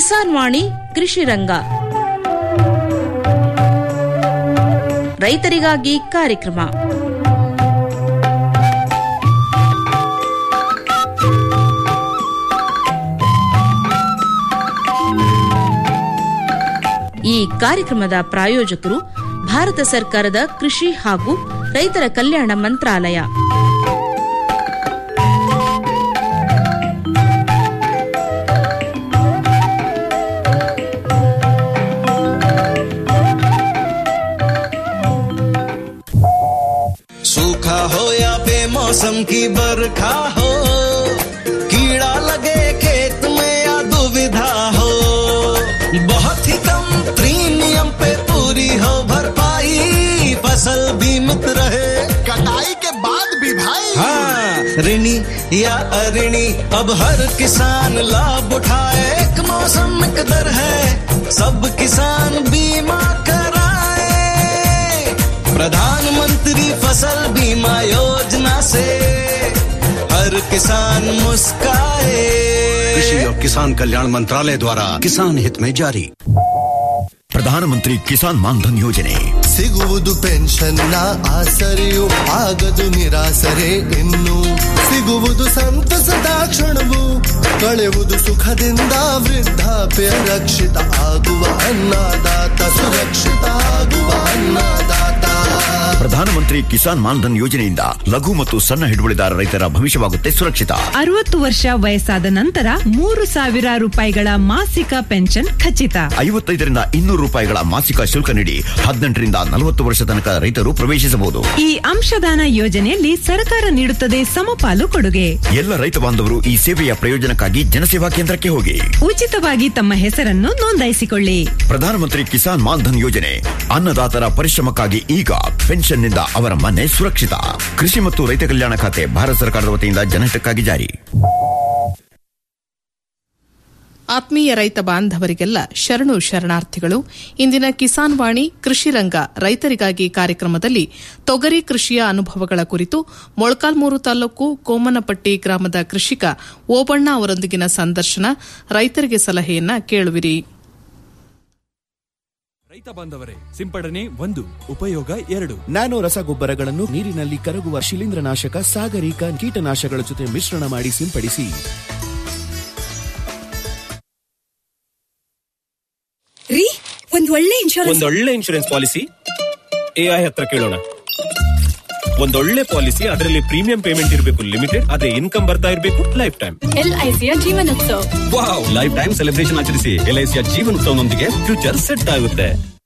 ಕಿಸಾನ್ ವಾಣಿ ಕೃಷಿ ರಂಗ ರೈತರಿಗಾಗಿ ಕಾರ್ಯಕ್ರಮ ಈ ಕಾರ್ಯಕ್ರಮದ ಪ್ರಾಯೋಜಕರು ಭಾರತ ಸರ್ಕಾರದ ಕೃಷಿ ಹಾಗೂ ರೈತರ ಕಲ್ಯಾಣ ಮಂತ್ರಾಲಯ सूखा हो या बेमौसम की बरखा हो कीड़ा लगे खेत में या दुविधा हो बहुत ही कम प्रीमियम पे पूरी हो भरपाई फसल बीमित रहे कटाई के बाद भी भाई हाँ ऋणी या अऋणी अब हर किसान लाभ उठाए एक मौसम एक दर है सब किसान बीमा कराए प्रधानमंत्री फसल बीमा योजना से हर किसान मुस्काए कृषि और किसान कल्याण मंत्रालय द्वारा किसान हित में जारी ಪ್ರಧಾನಮಂತ್ರಿ ಕಿಸಾನ್ ಮಾನ್ಧನ್ ಯೋಜನೆ ಸಿಗುವುದು ಪೆನ್ಷನ್ನ ಆಸರೆಯು ಆಗದು ನಿರಾಸರೆ ಇನ್ನು ಸಿಗುವುದು ಸಂತಸದ ಕ್ಷಣವು ಕಳೆಯುವುದು ಸುಖದಿಂದ ವೃದ್ಧಾಪ್ಯ ರಕ್ಷಿತ ಆಗುವ ಅನ್ನದಾತ ಸುರಕ್ಷಿತ ಆಗುವ ಅನ್ನದಾತ ಪ್ರಧಾನಮಂತ್ರಿ ಕಿಸಾನ್ ಮಾನ್ಧನ್ ಯೋಜನೆಯಿಂದ ಲಘು ಮತ್ತು ಸಣ್ಣ ಹಿಡುವಳಿದಾರ ರೈತರ ಭವಿಷ್ಯವಾಗುತ್ತೆ ಸುರಕ್ಷಿತ ಅರವತ್ತು ವರ್ಷ ವಯಸ್ಸಾದ ನಂತರ ಮೂರು ಸಾವಿರ ರೂಪಾಯಿಗಳ ಮಾಸಿಕ ಪೆನ್ಷನ್ ಖಚಿತ ಐವತ್ತೈದರಿಂದ ಇನ್ನೂರು ರೂಪಾಯಿಗಳ ಮಾಸಿಕ ಶುಲ್ಕ ನೀಡಿ ಹದಿನೆಂಟರಿಂದ ನಲವತ್ತು ವರ್ಷ ತನಕ ರೈತರು ಪ್ರವೇಶಿಸಬಹುದು ಈ ಅಂಶದಾನ ಯೋಜನೆಯಲ್ಲಿ ಸರ್ಕಾರ ನೀಡುತ್ತದೆ ಸಮಪಾಲು ಕೊಡುಗೆ ಎಲ್ಲ ರೈತ ಬಾಂಧವರು ಈ ಸೇವೆಯ ಪ್ರಯೋಜನಕ್ಕಾಗಿ ಜನಸೇವಾ ಕೇಂದ್ರಕ್ಕೆ ಹೋಗಿ ಉಚಿತವಾಗಿ ತಮ್ಮ ಹೆಸರನ್ನು ನೋಂದಾಯಿಸಿಕೊಳ್ಳಿ ಪ್ರಧಾನಮಂತ್ರಿ ಕಿಸಾನ್ ಮಾನ್ಧನ್ ಯೋಜನೆ ಅನ್ನದಾತರ ಪರಿಶ್ರಮಕ್ಕಾಗಿ ಈಗ ಪೆನ್ಷನ್ನಿಂದ ಅವರ ಮನೆ ಸುರಕ್ಷಿತ ಕೃಷಿ ಮತ್ತು ರೈತ ಕಲ್ಯಾಣ ಖಾತೆ ಭಾರತ ಸರ್ಕಾರದ ವತಿಯಿಂದ ಜನಹಿತಕ್ಕಾಗಿ ಜಾರಿ ಆತ್ಮೀಯ ರೈತ ಬಾಂಧವರಿಗೆಲ್ಲ ಶರಣು ಶರಣಾರ್ಥಿಗಳು ಇಂದಿನ ಕಿಸಾನ್ ವಾಣಿ ಕೃಷಿ ರಂಗ ರೈತರಿಗಾಗಿ ಕಾರ್ಯಕ್ರಮದಲ್ಲಿ ತೊಗರಿ ಕೃಷಿಯ ಅನುಭವಗಳ ಕುರಿತು ಮೊಳಕಾಲ್ಮೂರು ತಾಲೂಕು ಕೋಮನಪಟ್ಟಿ ಗ್ರಾಮದ ಕೃಷಿಕ ಓಬಣ್ಣ ಅವರೊಂದಿಗಿನ ಸಂದರ್ಶನ ರೈತರಿಗೆ ಸಲಹೆಯನ್ನ ಕೇಳುವಿರಿ ರೈತ ಬಾಂಧವರೇ ಸಿಂಪಡಣೆ ಒಂದು ಉಪಯೋಗ ಎರಡು ನ್ಯಾನೋ ರಸಗೊಬ್ಬರಗಳನ್ನು ನೀರಿನಲ್ಲಿ ಕರಗುವ ಶಿಲೀಂಧ್ರನಾಶಕ ಸಾಗರಿಕ ಕೀಟನಾಶಕಗಳ ಜೊತೆ ಮಿಶ್ರಣ ಮಾಡಿ ಸಿಂಪಡಿಸಿ ರೀ ಒಂದ್ ಒಳ್ಳೆ ಇನ್ಶೂರೆನ್ಸ್ ಒಂದೊಳ್ಳೆ ಇನ್ಶೂರೆನ್ಸ್ ಪಾಲಿಸಿ ಎಐ ಹತ್ರ ಕೇಳೋಣ ಒಂದೊಳ್ಳೆ ಪಾಲಿಸಿ ಅದರಲ್ಲಿ ಪ್ರೀಮಿಯಂ ಪೇಮೆಂಟ್ ಇರಬೇಕು ಲಿಮಿಟೆಡ್ ಅದೇ ಇನ್ಕಮ್ ಬರ್ತಾ ಇರಬೇಕು ಲೈಫ್ ಟೈಮ್ ಎಲ್ಐಸಿಯ Jeevan Utsav wow life time celebration ಆಚರಿಸಿ ಎಲ್ಐಸಿಯ ಜೀವನೋತ್ಸವನೊಂದಿಗೆ ಫ್ಯೂಚರ್ ಸೆಟ್ ಆಗುತ್ತೆ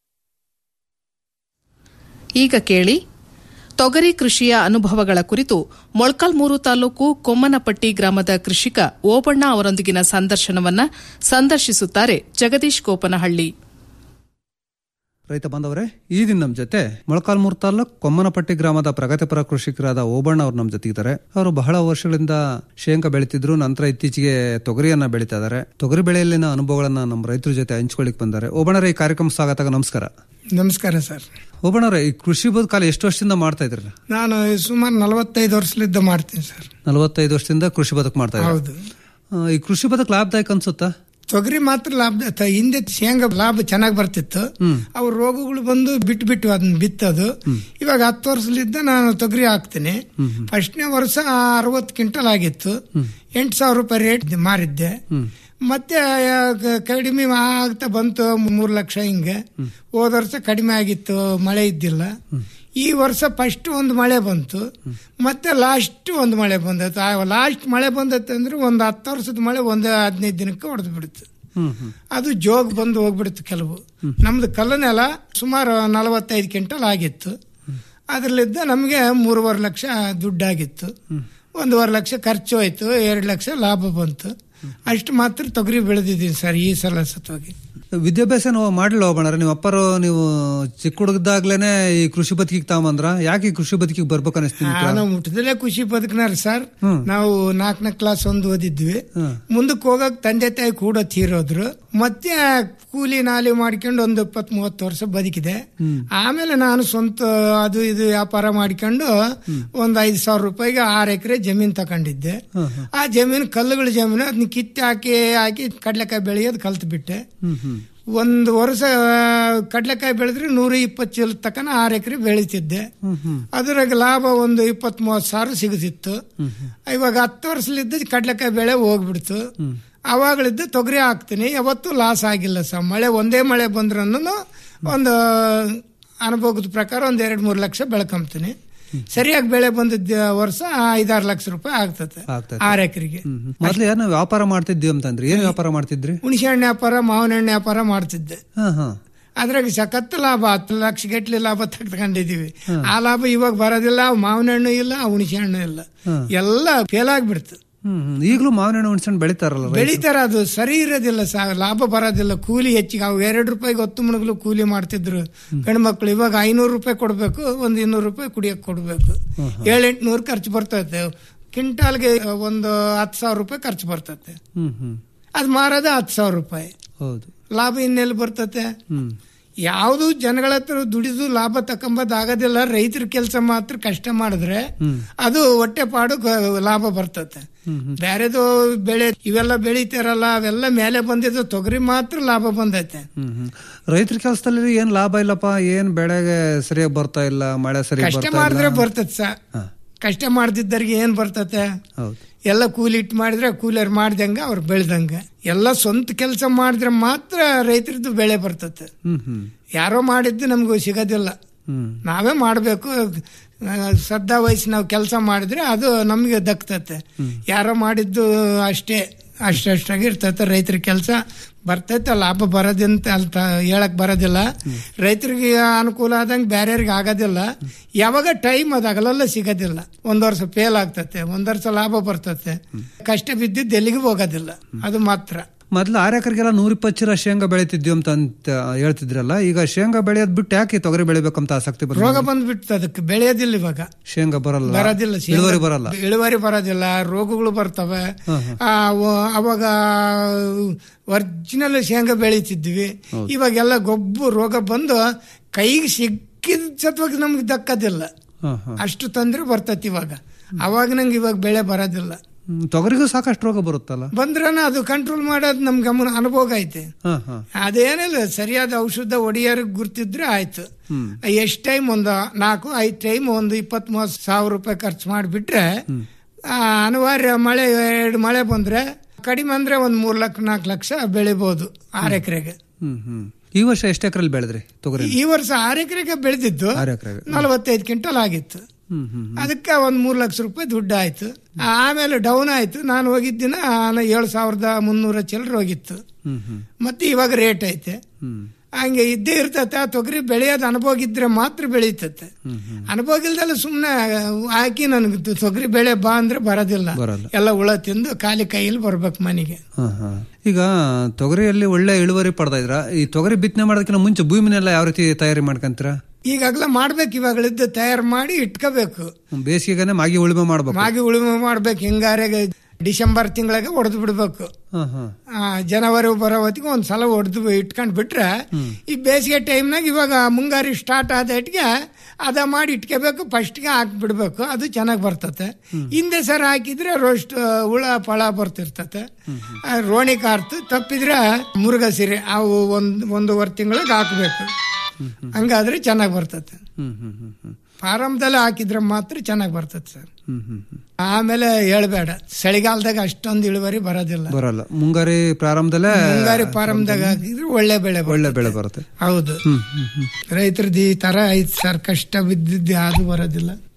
ಈಗ ಕೇಳಿ ತೊಗರಿ ಕೃಷಿಯ ಅನುಭವಗಳ ಕುರಿತು ಮೊಳಕಾಲ್ಮೂರು ತಾಲೂಕು ಕೊಮ್ಮನಪಟ್ಟಿ ಗ್ರಾಮದ ಕೃಷಿಕ ಓಬಣ್ಣ ಅವರೊಂದಿಗಿನ ಸಂದರ್ಶನವನ್ನ ಸಂದರ್ಶಿಸುತ್ತಾರೆ ಜಗದೀಶ್ ಕೋಪನಹಳ್ಳಿ ರೈತ ಬಾಂಧವರೇ ಈ ದಿನ ನಮ್ಮ ಜೊತೆ ಮೊಳಕಾಲ್ಮೂರು ತಾಲೂಕ್ ಕೊಮ್ಮನಪಟ್ಟಿ ಗ್ರಾಮದ ಪ್ರಗತಿಪರ ಕೃಷಿಕರಾದ ಓಬಣ್ಣ ಅವರು ನಮ್ಮ ಜೊತೆಗಿದ್ದಾರೆ ಅವರು ಬಹಳ ವರ್ಷಗಳಿಂದ ಶೇಂಗಾ ಬೆಳೀತಿದ್ರು ನಂತರ ಇತ್ತೀಚೆಗೆ ತೊಗರಿಯನ್ನ ಬೆಳೀತಾ ಇದ್ದಾರೆ ತೊಗರಿ ಬೆಳೆಯಲ್ಲಿನ ಅನುಭವಗಳನ್ನ ನಮ್ಮ ರೈತರ ಜೊತೆ ಹಂಚ್ಕೊಳ್ಳಿಕ್ ಬಂದ್ದಾರೆ ಓಬಣ್ಣರೇ ಈ ಕಾರ್ಯಕ್ರಮ ಸ್ವಾಗತ ನಮಸ್ಕಾರ ನಮಸ್ಕಾರ ಸರ್ ಓಬಣ್ಣರೇ ಈ ಕೃಷಿ ಬದುಕಾಲ ಎಷ್ಟು ವರ್ಷದಿಂದ ಮಾಡ್ತಾ ಇದ್ರಲ್ಲ ನಾನು ಸುಮಾರು ನಲವತ್ತೈದು ವರ್ಷಲಿದ್ದ ಮಾಡ್ತೀನಿ ಸರ್ ನಲವತ್ತೈದು ವರ್ಷದಿಂದ ಕೃಷಿ ಬದುಕು ಮಾಡ್ತಾ ಇದ್ದಾರೆ ಹೌದು ಆ, ಈ ಕೃಷಿ ಬದುಕು ಲಾಭದಾಯಕ ಅನ್ಸುತ್ತಾ ತೊಗರಿ ಮಾತ್ರ ಲಾಭ ತ- ಹಿಂದೆ ಶೇಂಗಾ ಲಾಭ ಚೆನ್ನಾಗಿ ಬರ್ತಿತ್ತು ಅವ್ರ ರೋಗಗಳು ಬಂದು ಬಿಟ್ಟು ಬಿಟ್ಟು ಅದನ್ನ ಬಿತ್ತದು ಇವಾಗ ಹತ್ತು ವರ್ಷಲಿದ್ದ ನಾನು ತೊಗರಿ ಹಾಕ್ತೀನಿ ಫಸ್ಟ್ನೇ ವರ್ಷ ಅರವತ್ತು ಕ್ವಿಂಟಲ್ ಆಗಿತ್ತು ಎಂಟು ಸಾವಿರ ರೂಪಾಯಿ ರೇಟ್ ಮಾರಿದ್ದೆ ಮತ್ತೆ ಆ, ಕ- ಕಡಿಮೆ ಆಗ್ತಾ ಬಂತು ಮೂರು ಲಕ್ಷ ಹಿಂಗೆ ಹೋದ ವರ್ಷ ಕಡಿಮೆ ಆಗಿತ್ತು ಮಳೆ ಇದ್ದಿಲ್ಲ ಈ ವರ್ಷ ಫಸ್ಟ್ ಒಂದು ಮಳೆ ಬಂತು ಮತ್ತೆ ಲಾಸ್ಟ್ ಒಂದು ಮಳೆ ಬಂದತ್ತು ಆ ಲಾಸ್ಟ್ ಮಳೆ ಬಂದತ್ತೆ ಅಂದ್ರೆ ಒಂದು ಹತ್ತು ವರ್ಷದ ಮಳೆ ಒಂದು ಹದಿನೈದು ದಿನಕ್ಕೆ ಹೊಡೆದು ಬಿಡುತ್ತೆ ಅದು ಜೋಗ್ ಬಂದು ಹೋಗ್ಬಿಡುತ್ತೆ ಕೆಲವು ನಮ್ದು ಕಲ್ಲನೆಲ ಸುಮಾರು ನಲವತ್ತೈದು ಕ್ವಿಂಟಲ್ ಆಗಿತ್ತು ಅದರಲ್ಲಿದ್ದ ನಮಗೆ ಮೂರುವರೆ ಲಕ್ಷ ದುಡ್ಡಾಗಿತ್ತು ಒಂದೂವರೆ ಲಕ್ಷ ಖರ್ಚು ಹೋಯ್ತು ಎರಡು ಲಕ್ಷ ಲಾಭ ಬಂತು ಅಷ್ಟು ಮಾತ್ರ ತೊಗರಿ ಬೆಳೆದಿದ್ದೀನಿ ಸರ್ ಈ ಸಲ ಸತ್ವಾಗಿ ವಿದ್ಯಾಭ್ಯಾಸ ನಾವು ಮಾಡ್ಲಿಲ್ಲ ಹೋಗೋಣ ನೀವು ಅಪ್ಪರು ನೀವು ಚಿಕ್ಕ ಹುಡುಗದಾಗ್ಲೇನೆ ಈ ಕೃಷಿ ಬದುಕಿಗೆ ತಾವಂದ್ರ ಯಾಕೆ ಈ ಕೃಷಿ ಬದುಕಿಗೆ ಬರ್ಬೇಕು ಅನಿಸ್ತೀನಿ ನಾವು ಮುಟ್ಟದಲ್ಲೇ ಖುಷಿ ಬದುಕನಾರ ಸರ್ ನಾವು ನಾಲ್ಕನೇ ಕ್ಲಾಸ್ ಒಂದು ಓದಿದ್ವಿ ಮುಂದಕ್ಕೆ ಹೋಗಕ್ ತಂದೆ ತಾಯಿ ಕೂಡ ತೀರೋದ್ರು ಮತ್ತೆ ಕೂಲಿ ನಾಲಿ ಮಾಡ್ಕೊಂಡು ಒಂದು ಇಪ್ಪತ್ ಮೂವತ್ತು ವರ್ಷ ಬದುಕಿದೆ ಆಮೇಲೆ ನಾನು ಸ್ವಂತ ಅದು ಇದು ವ್ಯಾಪಾರ ಮಾಡ್ಕೊಂಡು ಒಂದ್ ಐದು ಸಾವಿರ ರೂಪಾಯಿಗೆ ಆರು ಎಕರೆ ಜಮೀನ್ ತಗೊಂಡಿದ್ದೆ ಆ ಜಮೀನು ಕಲ್ಲುಗಳ ಜಮೀನು ಅದನ್ನ ಕಿತ್ತು ಹಾಕಿ ಹಾಕಿ ಕಡ್ಲೆಕಾಯಿ ಬೆಳೆಯೋದು ಕಲ್ತು ಬಿಟ್ಟೆ ಒಂದು ವರ್ಷ ಕಡ್ಲೆಕಾಯಿ ಬೆಳೆದ್ರೆ ನೂರ ಇಪ್ಪತ್ತು ಚೀಲ ತಕನ ಆರು ಎಕರೆ ಬೆಳೀತಿದ್ದೆ ಅದ್ರಾಗ ಲಾಭ ಒಂದು ಇಪ್ಪತ್ತ್ ಮೂವತ್ತು ಸಾವಿರ ಸಿಗುತ್ತಿತ್ತು ಇವಾಗ ಹತ್ತು ವರ್ಷಲಿದ್ದ ಕಡ್ಲೆಕಾಯಿ ಬೆಳೆ ಹೋಗ್ಬಿಡ್ತು ಅವಾಗಳಿದ್ದ ತೊಗರಿ ಹಾಕ್ತೀನಿ ಯಾವತ್ತೂ ಲಾಸ್ ಆಗಿಲ್ಲ ಸರ್ ಮಳೆ ಒಂದೇ ಮಳೆ ಬಂದ್ರೂ ಒಂದು ಅನುಭವದ ಪ್ರಕಾರ ಒಂದ್ ಎರಡ್ ಮೂರು ಲಕ್ಷ ಬೆಳ್ಕೊಂತೀನಿ ಸರಿಯಾಗಿ ಬೆಳೆ ಬಂದಿದ್ದ ವರ್ಷ ಐದಾರು ಲಕ್ಷ ರೂಪಾಯಿ ಆಗ್ತದೆ ಆರು ಎಕರೆಗೆ ಮೊದ್ಲು ಏನೋ ವ್ಯಾಪಾರ ಮಾಡ್ತಿದ್ವಿ ಅಂತಂದ್ರಿ ಏನ್ ವ್ಯಾಪಾರ ಮಾಡ್ತಿದ್ರಿ ಹುಣಸೆ ಹಣ್ಣು ವ್ಯಾಪಾರ ಮಾವಿನ ಹಣ್ಣು ವ್ಯಾಪಾರ ಮಾಡ್ತಿದ್ದೆ ಹಾ ಹಾ ಅದ್ರಾಗ ಸಖತ್ ಲಾಭ ಹತ್ತು ಲಕ್ಷ ಗಟ್ಲೆ ಲಾಭ ತೆಗೆದುಕೊಂಡಿದೀವಿ ಆ ಲಾಭ ಇವಾಗ ಬರೋದಿಲ್ಲ ಹುಣಸೆ ಹಣ್ಣು ಇಲ್ಲ ಹುಣಸೆ ಹಣ್ಣು ಇಲ್ಲ ಎಲ್ಲ ಫೇಲ್ ಆಗ್ಬಿಡ್ತು ಹ್ಮ್ ಹ್ಮ್. ಈಗ್ಲೂ ಮಾವಿನ ಹಣ್ಣು ಹುಣ್ಸೆಹಣ್ಣು ಬೆಳಿತಾರಲ್ಲ ರೈತರು? ಬೆಳಿತಾರ ಅದು ಸರಿ ಇರೋದಿಲ್ಲ ಸಾ ಲಾಭ ಬರೋದಿಲ್ಲ ಕೂಲಿ ಹೆಚ್ಚಿಗೆ ಅವು ಎರಡು ರೂಪಾಯಿಗೆ ಹೊತ್ತು ಮುಣಗಲು ಕೂಲಿ ಮಾಡ್ತಿದ್ರು ಗಂಡ್ಮಕ್ಳು ಇವಾಗ ಐನೂರು ರೂಪಾಯಿ ಕೊಡ್ಬೇಕು ಒಂದ್ ಇನ್ನೂರು ರೂಪಾಯಿ ಕುಡಿಯಕ್ ಕೊಡ್ಬೇಕು ಏಳೆಂಟ್ನೂರು ಖರ್ಚು ಬರ್ತೈತೆ ಕ್ವಿಂಟಾಲ್ಗೆ ಒಂದು ಹತ್ತು ಸಾವಿರ ರೂಪಾಯಿ ಖರ್ಚು ಬರ್ತೈತೆ ಹ್ಮ್ ಹ್ಮ್ ಅದ್ ಮಾರೋದ ಹತ್ತು ಸಾವಿರ ರೂಪಾಯಿ ಹೌದು ಲಾಭ ಇನ್ನೆಲ್ಲಿ ಬರ್ತತೆ ಹ್ಮ್ ಯಾವುದು ಜನಗಳ ಹತ್ರ ದುಡಿದು ಲಾಭ ತಕೊಂಬದ್ ಆಗೋದಿಲ್ಲ ರೈತರ ಕೆಲಸ ಮಾತ್ರ ಕಷ್ಟ ಮಾಡಿದ್ರೆ ಅದು ಹೊಟ್ಟೆ ಪಾಡು ಗ- ಲಾಭ ಬರ್ತತೆ ಬೇರೆದು ಬೆಳೆ ಇವೆಲ್ಲ ಬೆಳಿತಾರಲ್ಲ ಅವೆಲ್ಲ ಮೇಲೆ ಬಂದಿದ್ದು ತೊಗರಿ ಮಾತ್ರ ಲಾಭ ಬಂದೈತೆ ಹ್ಮ್ ಹ್ಮ್ ರೈತರ ಕೆಲಸದಲ್ಲಿ ಏನ್ ಲಾಭ ಇಲ್ಲಪ್ಪ ಏನ್ ಬೆಳೆಗೆ ಸರಿಯಾಗಿ ಬರ್ತಾ ಇಲ್ಲ ಮಳೆ ಸರಿಯಾಗಿ ಕಷ್ಟ ಬರ್ತಾ ಮಾಡಿದ್ರೆ ಇಲ್ಲ ಬರ್ತದೆ ಸ ಕಷ್ಟ ಮಾಡ್ದಿದ್ದರಿಗೆ ಏನ್ ಬರ್ತತೆ ಹೌದು ಎಲ್ಲ ಕೂಲಿ ಇಟ್ಟು ಮಾಡಿದ್ರೆ ಕೂಲಿಯರ್ ಮಾಡ್ದಂಗ ಅವ್ರು ಬೆಳ್ದಂಗ ಎಲ್ಲ ಸ್ವಂತ ಕೆಲಸ ಮಾಡಿದ್ರೆ ಮಾತ್ರ ರೈತರದ್ದು ಬೆಳೆ ಬರ್ತತೆ ಹ್ಮ್ ಹ್ಮ್ ಯಾರೋ ಮಾಡಿದ್ದು ನಮಗೂ ಸಿಗೋದಿಲ್ಲ ಹ್ಮ್ ನಾವೇ ಮಾಡಬೇಕು ಶ್ರದ್ಧಾ ವಹಿಸಿ ನಾವು ಕೆಲಸ ಮಾಡಿದ್ರೆ ಅದು ನಮಗೆ ದಕ್ತತೆ ಯಾರೋ ಮಾಡಿದ್ದು ಅಷ್ಟೇ ಅಷ್ಟಷ್ಟಾಗಿ ಇರ್ತೈತೆ ರೈತರ ಕೆಲಸ ಬರ್ತೈತೆ ಲಾಭ ಬರೋದಂತ ಅಂತ ಹೇಳಕ್ ಬರೋದಿಲ್ಲ ರೈತರಿಗೆ ಅನುಕೂಲ ಆದಂಗೆ ಬೇರೆಯವ್ರಿಗೆ ಆಗೋದಿಲ್ಲ ಯಾವಾಗ ಟೈಮ್ ಅದಾಗಲೆಲ್ಲ ಸಿಗೋದಿಲ್ಲ ಒಂದ್ ವರ್ಷ ಫೇಲ್ ಆಗ್ತತೆ ಒಂದ್ ವರ್ಷ ಲಾಭ ಬರ್ತತೆ ಕಷ್ಟ ಬಿದ್ದಿದ್ದು ಎಲ್ಲಿಗೂ ಹೋಗೋದಿಲ್ಲ ಅದು ಮಾತ್ರ ಮೊದ್ಲು ಆರು ಎಕರೆಗೆಲ್ಲ ನೂರ ಇಪ್ಪತ್ತು ಚೀಲ ಶೇಂಗಾ ಬೆಳಿತಿದ್ವಿ ಅಂತ ಅಂತ ಹೇಳ್ತಿದ್ರಲ್ಲ ಈಗ ಶೇಂಗಾ ಬೆಳೆಯೋದ್ ಬಿಟ್ಟು ಯಾಕೆ ತೊಗರಿ ಬೆಳಿಬೇಕಂತ ಆಸಕ್ತಿ ರೋಗ ಬರಲ್ಲ ಬಂದ್ಬಿಟ್ಟು ಅದಕ್ಕೆ ಬೆಳೆಯೋದಿಲ್ಲ ಇವಾಗ ಶೇಂಗಾ ಬರಲ್ಲ ಬರೋದಿಲ್ಲ ಶೇಂಗಾ- ಇಳುವರಿ ಬರಲ್ಲ ಇಳುವರಿ ಬರೋದಿಲ್ಲ ರೋಗಗಳು ಬರ್ತವೆ ಹಾ, ಹಾ. ಆ, ಅವ- ಅವಾಗ ಒರಿಜಿನಲ್ ಶೇಂಗಾ ಬೆಳೀತಿದ್ವಿ ಇವಾಗೆಲ್ಲ ಗೊಬ್ಬು ರೋಗ ಬಂದು ಕೈಗೆ ಸಿಕ್ಕಿದ ಸತ್ವಾಗಿ ನಮ್ಗೆ ದಕ್ಕದಿಲ್ಲ ಹಾ, ಹಾ. ಅಷ್ಟು ತೊಂದ್ರೆ ಬರ್ತೈತಿ ಇವಾಗ ಅವಾಗ ನಂಗೆ ಇವಾಗ ಬೆಳೆ ಬರೋದಿಲ್ಲ ಹ್ಮ್, ತೊಗರಿಗೂ ಸಾಕಷ್ಟು ರೋಗ ಬರುತ್ತಲ್ಲ ಬಂದ್ರನ ಅದು ಕಂಟ್ರೋಲ್ ಮಾಡೋದು ನಮ್ ಗಮನ ಅನುಭವ ಐತೆ ಹಾ ಹಾ ಅದೇನಿಲ್ಲ ಸರಿಯಾದ ಔಷಧ ಹೊಡಿಯೋರಿಗೆ ಗುರ್ತಿದ್ರೆ ಆಯ್ತು ಹ್ಮ್ ಎಷ್ಟ್ ಟೈಮ್ ಒಂದು ನಾಲ್ಕು ಐದು ಟೈಮ್ ಒಂದು ಇಪ್ಪತ್ತ್ ಮೂವತ್ತು ಸಾವಿರ ರೂಪಾಯಿ ಖರ್ಚು ಮಾಡಿಬಿಟ್ರೆ ಅನಿವಾರ್ಯ ಮಳೆ ಎರಡು ಮಳೆ ಬಂದ್ರೆ ಕಡಿಮೆ ಅಂದ್ರೆ ಒಂದ್ ಮೂರ್ ಲಕ್ಷ ನಾಲ್ಕು ಲಕ್ಷ ಬೆಳಿಬಹುದು ಆರ್ ಎಕರೆಗೆ ಹ್ಮ್ ಹ್ಮ್ ಈ ವರ್ಷ ಎಷ್ಟು ಎಕರೆಲಿ ಬೆಳೆದ್ರಿ ತೊಗರಿ ಈ ವರ್ಷ ಆರ್ ಎಕರೆಗೆ ಬೆಳೆದಿದ್ದು ಆರು ಎಕರೆಗೆ ನಲವತ್ತೈದು ಕ್ವಿಂಟಲ್ ಆಗಿತ್ತು ಹ್ಮ್ ಹ್ಮ್ ಅದಕ್ಕೆ ಒಂದ್ ಮೂರ್ ಲಕ್ಷ ರೂಪಾಯಿ ದುಡ್ಡು ಆಯ್ತು ಆಮೇಲೆ ಡೌನ್ ಆಯ್ತು ನಾನು ಹೋಗಿದ್ದಿನ ಏಳು ಸಾವಿರದ ಮುನ್ನೂರ ಚಿಲ್ಲರೆ ಹೋಗಿತ್ತು ಹ್ಮ್ ಹ್ಮ್ ಮತ್ತೆ ಇವಾಗ ರೇಟ್ ಐತೆ ಹ್ಮ್ ಹಂಗೆ ಇದ್ದೇ ಇರ್ತತೆ ಆ ತೊಗರಿ ಬೆಳೆಯೋದು ಅನುಭವ ಇದ್ರೆ ಮಾತ್ರ ಬೆಳೀತತೆ ಅನುಭವ ಇಲ್ದಲ್ಲ ಸುಮ್ಮನೆ ಹಾಕಿ ನನಗೆ ತೊಗರಿ ಬೆಳೆ ಬಾ ಅಂದ್ರೆ ಬರೋದಿಲ್ಲ ಬರಲ್ಲ. ಎಲ್ಲ ಹುಳ ತಿಂದು ಖಾಲಿ ಕೈಯಲ್ಲಿ ಬರ್ಬೇಕು ಮನೆಗೆ ಹಾ, ಹಾ. ಈಗ ತೊಗರಿಯಲ್ಲಿ ಒಳ್ಳೆ ಇಳುವರಿ ಪಡ್ತಾ ಇದ್ರ ಈ ತೊಗರಿ ಬಿತ್ತನೆ ಮಾಡೋದಕ್ಕಿಂತ ಮುಂಚೆ ಭೂಮಿನೆಲ್ಲ ಯಾವ ರೀತಿ ತಯಾರಿ ಮಾಡ್ಕಂತೀರಾ ಈಗಾಗಲೇ ಮಾಡ್ಬೇಕು ಇವಾಗಳಿದ್ದು ತಯಾರು ಮಾಡಿ ಇಟ್ಕೋಬೇಕು ಬೇಸಿಗೆಗಾನೆ ಮಾಗಿ ಉಳುಮೆ ಮಾಡ್ಬೇಕು ಮಾಗಿ ಉಳುಮೆ ಮಾಡ್ಬೇಕು ಹಿಂಗಾರಿಗೆ ಡಿಸೆಂಬರ್ ತಿಂಗಳಿಗೆ ಹೊಡೆದು ಬಿಡ್ಬೇಕು ಹಾ, ಹಾ. ಆ, ಜನವರಿ ಬರೋ ಹೊತ್ತಿಗೆ ಒಂದ್ ಸಲ ಹೊಡೆದು ಇಟ್ಕೊಂಡ್ ಬಿಟ್ರೆ ಈ ಬೇಸಿಗೆ ಟೈಮ್ನಾಗ ಇವಾಗ ಮುಂಗಾರಿ ಸ್ಟಾರ್ಟ್ ಆದ ಇಟ್ಗೆ ಅದ ಮಾಡಿ ಇಟ್ಕೋಬೇಕು ಫಸ್ಟ್ಗೆ ಹಾಕ್ಬಿಡ್ಬೇಕು ಅದು ಚೆನ್ನಾಗಿ ಬರ್ತತೆ ಹಿಂದೆ ಸರ್ ಹಾಕಿದ್ರೆ ರೋಸ್ಟ್ ಹುಳ ಫಳ ಬರ್ತಿರ್ತತೆ ಆ, ರೋಣಿ ಕಾರ್ತು ತಪ್ಪಿದ್ರೆ ಮುರುಘ ಸಿರೆ ಅವು ಒಂದ್ ಒಂದೂವರೆ ತಿಂಗಳಿಗೆ ಹಾಕ್ಬೇಕು ಹಂಗಾದ್ರೆ ಚೆನ್ನಾಗಿ ಬರ್ತತೆ ಹ್ಮ್ ಹ್ಮ್ ಹ್ಮ್ ಹ್ಮ್ ಫಾರಮ್ದಲ್ಲಿ ಹಾಕಿದ್ರೆ ಮಾತ್ರ ಚೆನ್ನಾಗಿ ಬರ್ತದೆ ಸರ್ ಹ್ಮ್ ಹ್ಮ್ ಹ್ಮ್ ಆಮೇಲೆ ಹೇಳ್ಬೇಡ ಚಳಿಗಾಲದಾಗ ಅಷ್ಟೊಂದು ಇಳುವರಿ ಬರೋದಿಲ್ಲ ಬರಲ್ಲ ಮುಂಗಾರಿ ಪ್ರಾರಂಭದಲ್ಲೇ ಮುಂಗಾರಿ ಫಾರಮ್ದಾಗ ಹಾಕಿದ್ರೆ ಒಳ್ಳೆ ಬೆಳೆ ಬರ್ತದೆ. ಒಳ್ಳೆ ಬೆಳೆ ಬರುತ್ತೆ ಹೌದು ಹ್ಮ್ ಹ್ಮ್ ಹ್ಮ್ ರೈತರದ್ದು ಈ ತರ ಐತ್ ಸರ್ ಕಷ್ಟ ಬಿದ್ದಿದ್ದು ಯಾವ್ದು ಬರೋದಿಲ್ಲ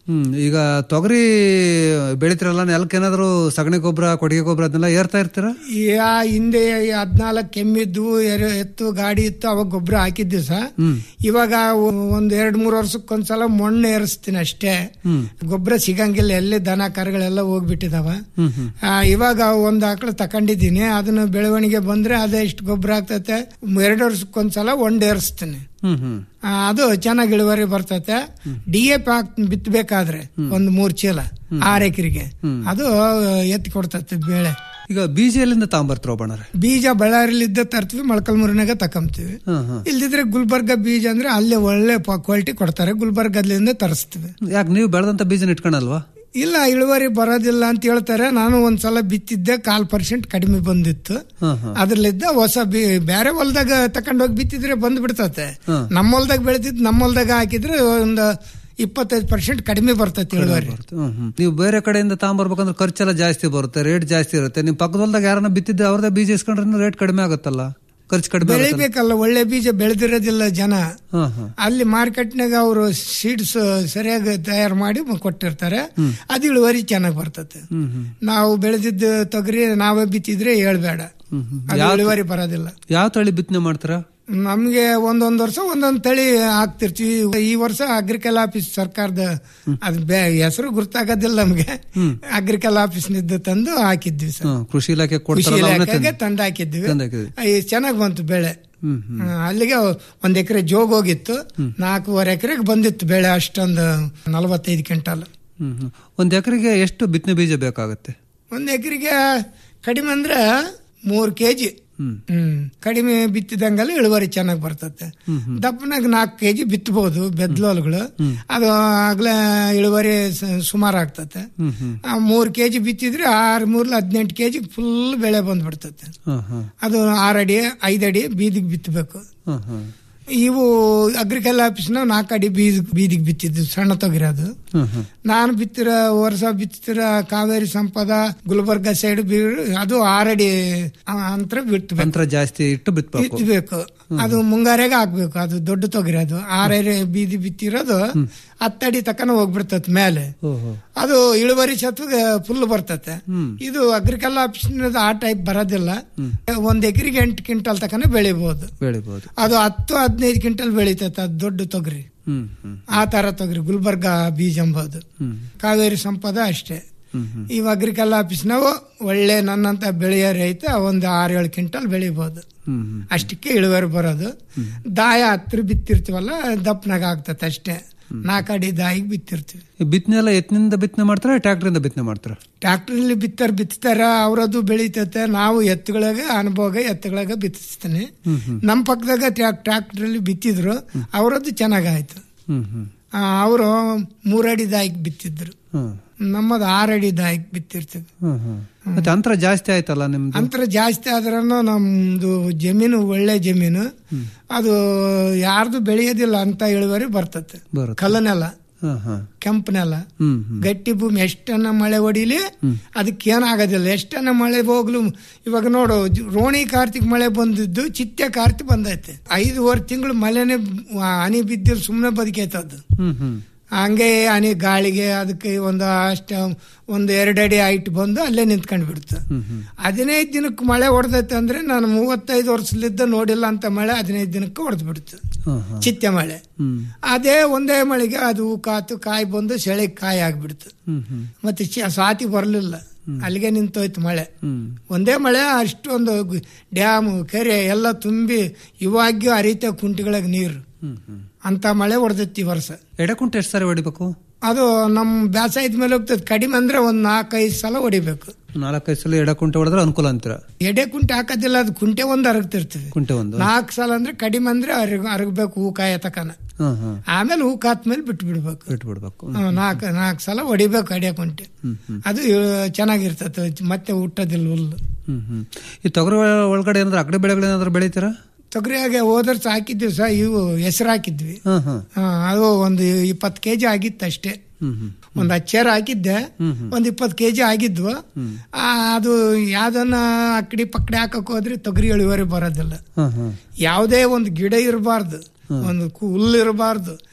ಹ್ಮ್ ಈಗ ತೊಗರಿ ಬೆಳಿತಿರಲ್ಲ ನೆಲಕ್ಕೆ ಏನಾದ್ರು ಸಗಣಿ ಗೊಬ್ಬರ ಕೊಟ್ಟಿಗೆ ಗೊಬ್ಬರ ಅದನ್ನೆಲ್ಲ ಏರ್ತಾ ಇರ್ತೀರಾ ಯಾ ಹಿಂದೆ ಹದ್ನಾಲ್ಕು ಕೆಮ್ಮಿದ್ದು ಎರೆ- ಎತ್ತು ಗಾಡಿ ಇತ್ತು ಅವಾಗ ಗೊಬ್ಬರ ಹಾಕಿದ್ವಿ ಸಹ ಇವಾಗ ಒ- ಒಂದ್ ಎರಡ್ ಮೂರ್ ವರ್ಷಕ್ಕೊಂದ್ಸಲ ಮಣ್ಣು ಏರಿಸ್ತೀನಿ ಅಷ್ಟೇ ಹ್ಮ್ ಗೊಬ್ಬರ ಸಿಗಂಗಿಲ್ಲ ಎಲ್ಲೇ ದನ ಕರುಗಳೆಲ್ಲ ಹೋಗ್ಬಿಟ್ಟಿದಾವ ಹ್ಮ್ ಹ್ಮ್ ಆ, ಇವಾಗ ಒಂದ್ ಆಕಳು ತಕೊಂಡಿದ್ದೀನಿ ಅದನ್ನ ಬೆಳವಣಿಗೆ ಬಂದ್ರೆ ಅದೇ ಇಷ್ಟು ಗೊಬ್ಬರ ಆಗ್ತೈತೆ ಎರಡು ವರ್ಷಕ್ಕೊಂದ್ಸಲ ಒಂದ್ ಏರಿಸ್ತೀನಿ ಹ್ಮ್ ಹ್ಮ್ ಆ, ಅದು ಚೆನ್ನಾಗಿ ಇಳುವರಿ ಬರ್ತೈತೆ ಡಿ ಎ ಪಿ ಹಾಕ್ ಬಿತ್ತಬೇಕಾದ್ರೆ ಒಂದ್ ಮೂರ್ ಚೀಲ ಆರ್ ಎಕರೆಗೆ ಅದು ಎತ್ತಿ ಕೊಡ್ತೈತೆ ಬೇಳೆ ಈಗ ಬೀಜ ಎಲ್ಲಿಂದ ತಗೊಂಬರ್ತೀರ ಬಣ್ಣರೆ ಬೀಜ ಬಳ್ಳಾರಿಲಿದ್ದ ತರ್ತೀವಿ ಮೊಳಕಲ್ಮೂರಿನಾಗ ತಕೊಂತೀವಿ ಹ್ಮ್ ಹ್ಮ್ ಇಲ್ದಿದ್ರೆ ಗುಲ್ಬರ್ಗ ಬೀಜ ಅಂದ್ರೆ ಅಲ್ಲೇ ಒಳ್ಳೆ ಕ್ವಾಲಿಟಿ ಕೊಡ್ತಾರೆ ಗುಲ್ಬರ್ಗದ್ಲಿಂದ ತರಿಸ್ತೀವಿ ಯಾಕೆ ನೀವು ಬೆಳೆದಂತ ಬೀಜನ ಇಟ್ಕೊಳಲ್ವಾ ಇಲ್ಲ ಇಳುವರಿ ಬರೋದಿಲ್ಲ ಅಂತ ಹೇಳ್ತಾರೆ ನಾನು ಒಂದ್ಸಲ ಬಿತ್ತಿದ್ದೆ ಕಾಲ್ ಪರ್ಸೆಂಟ್ ಕಡಿಮೆ ಬಂದಿತ್ತು ಹ್ಮ್ ಹ್ಮ್ ಅದ್ರಲ್ಲಿದ್ದ ಹೊಸ ಬಿ ಬೇರೆ ಹೊಲ್ದಾಗ ತಕೊಂಡೋಗಿ ಬಿತ್ತಿದ್ರೆ ಬಂದ್ ಬಿಡ್ತತೆ ಹ್ಮ್. ನಮ್ಮ ಹೊಲ್ದಾಗ ಬೆಳೆದಿದ್ದು ನಮ್ಮ ಹೊಲ್ದಾಗ ಹಾಕಿದ್ರೆ ಒಂದು ಇಪ್ಪತ್ತೈದು ಪರ್ಸೆಂಟ್ ಕಡಿಮೆ ಬರ್ತೈತೆ ಇಳುವರಿ ಹ್ಮ್ ಹ್ಮ್. ನೀವು ಬೇರೆ ಕಡೆಯಿಂದ ತಗೊಂಬರ್ಬೇಕಂದ್ರೆ ಖರ್ಚೆಲ್ಲ ಜಾಸ್ತಿ ಬರುತ್ತೆ ರೇಟ್ ಜಾಸ್ತಿ ಇರುತ್ತೆ ನಿಮ್ ಪಕ್ಕದ ಹೊಲ್ದಾಗ ಯಾರನ್ನ ಬಿತ್ತಿದ್ದೆ ಅವ್ರದೇ ಬೀಜ ಇಸ್ಕೊಂಡ್ರೆ ರೇಟ್ ಕಡಿಮೆ ಆಗುತ್ತಲ್ಲ ಖರ್ಚು ಕಡಿಮೆ ಆಗುತ್ತಲ್ಲ? ಬೆಳಿಬೇಕಲ್ಲ ಒಳ್ಳೆ ಬೀಜ ಬೆಳೆದಿರೋದಿಲ್ಲ ಜನ ಹ್ಮ್ ಹ್ಮ್ ಅಲ್ಲಿ ಮಾರ್ಕೆಟ್ನಾಗ ಅವರು ಸೀಡ್ಸ್ ಸರಿಯಾಗಿ ತಯಾರು ಮಾಡಿ ಕೊಟ್ಟಿರ್ತಾರೆ ಅದು ಇಳುವರಿ ಚೆನ್ನಾಗಿ ಬರ್ತತೆ ಹ್ಮ್ ಹ್ಮ್ ನಾವು ಬೆಳೆದಿದ್ದ ತೊಗರಿ ನಾವೇ ಬಿತ್ತಿದ್ರೆ ಹೇಳ್ಬೇಡ ಹ್ಮ್ ಹ್ಮ್. ಅದು ಯಾವ- ಇಳುವರಿ ಬರೋದಿಲ್ಲ ಯಾವ ತಳಿ ಬಿತ್ತನೆ ಮಾಡ್ತೀರಾ ನಮ್ಗೆ ಒಂದೊಂದ್ ವರ್ಷ ಒಂದೊಂದ್ ತಳಿ ಹಾಕ್ತಿರ್ತೀವಿ ಈ ವರ್ಷ ಅಗ್ರಿಕಲ್ ಆಫೀಸ್ ಸರ್ಕಾರದ ಅದ್ ಹೆಸರು ಗುರ್ತಾಗೋದಿಲ್ಲ ನಮ್ಗೆ ಅಗ್ರಿಕಲ್ ಆಫೀಸ್ ನಿಂದ ತಂದು ಹಾಕಿದ್ವಿ ಸರ್ ಹ್ಮ್, ಕೃಷಿ ಇಲಾಖೆ ಕೃಷಿ ಕೊಡ್ತಾರಲ್ಲ ಅವನ್ನೇ ಇಲಾಖೆಗೆ ತಂದು- ತಂದು ಹಾಕಿದ್ವಿ ತಂದು ಹಾಕಿದ್ವಿ. ಚೆನ್ನಾಗಿ ಬಂತು ಬೆಳೆ ಹ್ಮ್ ಹ್ಮ್ ಆ, ಅಲ್ಲಿಗೆ ಒಂದ್ ಎಕರೆ ಜೋಗ್ ಹೋಗಿತ್ತು ನಾಲ್ಕೂವರೆ ಎಕರೆಗೆ ಬಂದಿತ್ತು ಬೆಳೆ ಅಷ್ಟೊಂದು ನಲವತ್ತೈದು ಕ್ವಿಂಟಲ್ ಹ್ಮ್ ಹ್ಮ್. ಒಂದ್ ಎಕರೆಗೆ ಎಷ್ಟು ಬಿತ್ತನೆ ಬೀಜ ಬೇಕಾಗುತ್ತೆ ಒಂದ್ ಎಕರೆಗೆ ಕಡಿಮೆ ಅಂದ್ರೆ ಮೂರ್ ಕೆಜಿ ಹ್ಮ್ ಹ್ಮ್ ಕಡಿಮೆ ಬಿತ್ತಿದಂಗೆಲ್ಲ ಇಳುವರಿ ಚೆನ್ನಾಗಿ ಬರ್ತತೆ ದಪ್ಪನಾಗ ನಾಲ್ಕು ಕೆಜಿ ಬಿತ್ತಬಹುದು ಬೆದ್ಲೋಲ್ಗಳು ಅದು ಆಗ್ಲೇ ಇಳುವರಿ ಸ- ಸುಮಾರು ಆಗ್ತತೆ ಹ್ಮ್ ಹ್ಮ್ ಆ, ಮೂರ್ ಕೆಜಿ ಬಿತ್ತಿದ್ರೆ ಆರ್ ಮೂರ್ಲ ಹದಿನೆಂಟು ಕೆಜಿ ಫುಲ್ ಬೆಳೆ ಬಂದ್ಬಿಡ್ತತೆ ಹ್ಮ್ ಹ್ಮ್ ಅದು ಆರಡಿ ಐದಡಿ ಬೀದಿಗೆ ಬಿತ್ತಬೇಕು ಹ್ಮ್ ಹ್ಮ್ ಇವು ಅಗ್ರಿಕಲ್ ಆಫೀಸ್ನ ನಾಲ್ಕು ಅಡಿ ಬೀದ್ ಬೀದಿಗೆ ಬಿತ್ತಿದ್ದು ಸಣ್ಣ ತೊಗಿರೋದು ಹ್ಮ್ ಹ್ಮ್ ನಾನು ಬಿತ್ತಿರ ವರ್ಷ ಬಿತ್ತಿರ ಕಾವೇರಿ ಸಂಪದ ಗುಲ್ಬರ್ಗ ಸೈಡ್ ಬೀರು ಅದು ಆರಡಿ ಆ- ಅಂತರ ಬಿತ್ತಬೇಕು ಯಂತ್ರ ಜಾಸ್ತಿ ಇಟ್ಟು ಬಿತ್ತಬೇಕು ಬಿತ್ತಬೇಕು ಅದು ಮುಂಗಾರೆಗೆ ಹಾಕ್ಬೇಕು ಅದು ದೊಡ್ಡ ತೊಗಿರೋದು ಆರಡಿ ಬೀದಿ ಬಿತ್ತಿರೋದು ಹತ್ತಡಿ ತಕನ ಹೋಗ್ಬಿಡ್ತತ್ ಮೇಲೆ ಓಹೋ ಅದು ಇಳುವರಿ ಸತ್ವಗೆ ಫುಲ್ ಬರ್ತತೆ ಹ್ಮ್. ಇದು ಅಗ್ರಿಕಲ್ ಆಫೀಸ್ ಆ ಟೈಪ್ ಬರೋದಿಲ್ಲ ಒಂದ್ ಎಕರೆಗೆ ಎಂಟು ಕ್ವಿಂಟಲ್ ತಕನ ಬೆಳಿಬಹುದು ಬೆಳಿಬಹುದು ಅದು ಹತ್ತು ಹದಿನೈದು ಕ್ವಿಂಟಲ್ ಬೆಳಿತೈತೆ ಅದು ದೊಡ್ಡ ತೊಗರಿ ಹ್ಮ್ ಹ್ಮ್ ಆ ತರ ತೊಗರಿ ಗುಲ್ಬರ್ಗ ಬೀಜ ಎಂಬುದು ಹ್ಮ್ ಕಾವೇರಿ ಸಂಪದ ಅಷ್ಟೇ ಹ್ಮ್ ಹ್ಮ್ ಇವ್ ಅಗ್ರಿಕಲ್ ಆಫೀಸ್ನವು ಒಳ್ಳೆ ನನ್ನಂತ ಬೆಳೆಯೋ ರೈತ ಒಂದು ಆರು ಏಳು ಕ್ವಿಂಟಲ್ ಬೆಳಿಬಹುದು ಹ್ಮ್ ಹ್ಮ್ ಅಷ್ಟಕ್ಕೆ ಇಳುವರಿ ಬರೋದು ದಾಯ ಹತ್ರ ಬಿತ್ತಿರ್ತೀವಲ್ಲ ದಪ್ಪನಾಗ ಆಗ್ತತೆ ಅಷ್ಟೇ ನಾಲ್ಕಡಿ ದಾಯಿಗೆ ಬಿತ್ತಿರ್ತೀವಿ ಈ ಬಿತ್ತನೆ ಎಲ್ಲ ಎತ್ತಿನಿಂದ ಬಿತ್ತನೆ ಮಾಡ್ತಾರ ಟ್ರ್ಯಾಕ್ಟರ್ ಬಿತ್ತನೆ ಮಾಡ್ತಾರ ಟ್ರ್ಯಾಕ್ಟರ್ಲಿ ಬಿತ್ತಾರ ಬಿತ್ತಾರ ಅವ್ರದ್ದು ಬೆಳಿತೈತೆ ನಾವು ಎತ್ತುಗಳಾಗ ಅನುಭವ ಎತ್ತುಗಳಾಗ ಬಿತ್ತಿಸ್ತೀನಿ ಹ್ಮ್ ಹ್ಮ್ ನಮ್ಮ ಪಕ್ಕದಾಗ ಟ್ರ್ಯಾಕ್ಟರ್ಲಿ ಬಿತ್ತಿದ್ರು ಅವರದ್ದು ಚೆನ್ನಾಗಾಯ್ತು ಹ್ಮ್ ಹ್ಮ್ ಅವರು ಮೂರಡಿ ದಾಯಿಗೆ ಬಿತ್ತಿದ್ರು ಹ್ಮ್ ನಮ್ಮದು ಆರಡಿ ದಾಯಿಗೆ ಬಿತ್ತಿರ್ತೀವಿ ಹ್ಮ್ ಹ್ಮ್ ಮತ್ತೆ ಅಂತರ ಜಾಸ್ತಿ ಆಯ್ತಲ್ಲ ನಿಮ್ದು ಅಂತರ ಜಾಸ್ತಿ ಆದ್ರೂ ನಮ್ದು ಜಮೀನು ಒಳ್ಳೆ ಜಮೀನು ಅದು ಯಾರ್ದು ಬೆಳೆಯೋದಿಲ್ಲ ಅಂತ ಇಳುವರಿ ಬರ್ತತೆ ಬರುತ್ತೆ ಕಲ್ಲನೆಲ್ಲ ಹಾ ಹಾ ಕೆಂಪನೆಲ್ಲ ಹ್ಮ್ ಹ್ಮ್ ಗಟ್ಟಿ ಭೂಮಿ ಎಷ್ಟನ್ನ ಮಳೆ ಹೊಡಿಲಿ ಅದಕ್ಕೆ ಏನಾಗೋದಿಲ್ಲ ಎಷ್ಟನ್ನ ಮಳೆ ಹೋಗ್ಲು ಇವಾಗ ನೋಡು ಜ- ರೋಣಿ ಕಾರ್ತಿಕ್ ಮಳೆ ಬಂದಿದ್ದು ಚಿತ್ತೆ ಕಾರ್ತಿ ಬಂದೈತೆ ಐದುವರೆ ತಿಂಗಳು ಮಳೆನೆ ಹನಿ ಬಿದ್ದಿರ್ ಸುಮ್ಮನೆ ಬದುಕೈತದ್ದು ಹ್ಮ್ ಹ್ಮ್ ಹಂಗೆ ಹನಿ ಗಾಳಿಗೆ ಅದಕ್ಕೆ ಒಂದು ಅಷ್ಟ ಒಂದು ಎರಡು ಅಡಿ ಹೈಟ್ ಬಂದು ಅಲ್ಲೇ ನಿಂತ್ಕೊಂಡು ಬಿಡ್ತು ಹ್ಮ್ ಹ್ಮ್ ಹದಿನೈದು ದಿನಕ್ಕೆ ಮಳೆ ಹೊಡೆದೈತೆ ಅಂದ್ರೆ ನಾನು ಮೂವತ್ತೈದು ವರ್ಷಲಿದ್ದ ನೋಡಿಲ್ಲ ಅಂತ ಮಳೆ ಹದಿನೈದು ದಿನಕ್ಕೆ ಹೊಡೆದು ಬಿಡ್ತು ಹಾ ಹಾ ಚಿತ್ತೆ ಮಳೆ ಹ್ಮ್ ಅದೇ ಒಂದೇ ಮಳೆಗೆ ಅದು ಹೂ ಕಾತು ಕಾಯಿ ಬಂದು ಸೆಳೆ ಕಾಯಿ ಆಗ್ಬಿಡ್ತು ಹ್ಮ್ ಹ್ಮ್ ಮತ್ತೆ ಚ- ಸ್ವಾತಿ ಬರಲಿಲ್ಲ ಅಲ್ಲಿಗೆ ನಿಂತೋಯ್ತು ಮಳೆ ಹ್ಮ್ ಒಂದೇ ಮಳೆ ಅಷ್ಟೊಂದು ಗ್- ಡ್ಯಾಮು ಕೆರೆ ಎಲ್ಲ ತುಂಬಿ ಇವಾಗ್ಯೂ ಹರಿತ ಕುಂಟಿಗಳಿಗೆ ನೀರು ಹ್ಮ್ ಹ್ಮ್ ಅಂತ ಮಳೆ ಹೊಡೆದೈತಿ ಈ ವರ್ಷ ಎಡೆಕುಂಟೆ ಎಷ್ಟು ಸಾರಿ ಹೊಡಿಬೇಕು ಅದು ನಮ್ ಬ್ಯಾಸಾಯದ ಮೇಲೆ ಹೋಗ್ತದೆ ಕಡಿಮೆ ಅಂದ್ರೆ ಒಂದ್ ನಾಲ್ಕೈದು ಸಲ ಹೊಡಿಬೇಕು ನಾಲ್ಕೈದು ಸಲ ಎಡಕುಂಟೆ ಹೊಡೆದ್ರೆ ಅನುಕೂಲ ಅಂತೀರ ಎಡೆ ಕುಂಟೆ ಹಾಕೋದಿಲ್ಲ ಅದು ಕುಂಟೆ ಒಂದು ಅರಗ್ತಿರ್ತೀವಿ ಕುಂಟೆ ಒಂದು ನಾಲ್ಕು ಸಲ ಅಂದ್ರೆ ಕಡಿಮೆ ಅಂದ್ರೆ ಅರಗ್ ಅರಗಬೇಕು ಹೂ ಕಾಯ ತಕನ ಹಾ ಹಾ ಆಮೇಲೆ ಹೂ ಕಾತ್ಮೇಲೆ ಬಿಟ್ಟು ಬಿಡ್ಬೇಕು ಬಿಟ್ಬಿಡ್ಬೇಕು ಹ್ಮ್, ನಾಲ್ಕು ನಾಲ್ಕು ಸಲ ಹೊಡಿಬೇಕು ಅಡಿಯ ಕುಂಟೆ ಹ್ಮ್ ಹ್ಮ್ ಅದು ಇವ್- ಚೆನ್ನಾಗಿರ್ತದೆ ಮತ್ತೆ ಹುಟ್ಟೋದಿಲ್ಲ ಹುಲ್ಲು ಹ್ಮ್ ಹ್ಮ್ ಈ ತೊಗರಿ ಒಳ- ಒಳಗಡೆ ಏನಾದ್ರು ಅಗಡೆ ಬೆಳೆಗಳೇನಾದ್ರು ಬೆಳಿತೀರಾ ತೊಗರಿಯಾಗೆ ಹೋದರ್ಸ ಹಾಕಿದ್ವಿ ಸಹ ಇವು ಹೆಸರು ಹಾಕಿದ್ವಿ ಹಾ ಹಾ ಆ, ಅದು ಒಂದು ಇಪ್ಪತ್ತು ಕೆಜಿ ಆಗಿತ್ತು ಅಷ್ಟೇ ಹ್ಮ್ ಹ್ಮ್ ಒಂದು ಹಚ್ಚೇರ ಹಾಕಿದ್ದೆ ಹ್ಮ್ ಹ್ಮ್. ಒಂದ್ ಇಪ್ಪತ್ತು ಕೆಜಿ ಆಗಿದ್ವು ಆ, ಅದು ಯಾವ್ದನ್ನ ಅಕ್ಕಡಿ ಪಕ್ಕಡಿ ಹಾಕಕ್ ಹೋದ್ರೆ ತೊಗರಿ ಇಳುವರಿ ಬರೋದಿಲ್ಲ ಹಾ ಹಾ ಯಾವುದೇ ಒಂದು ಗಿಡ ಇರಬಾರ್ದು ಒಂದು ಕು- ಹುಲ್ಲು ಇರಬಾರ್ದು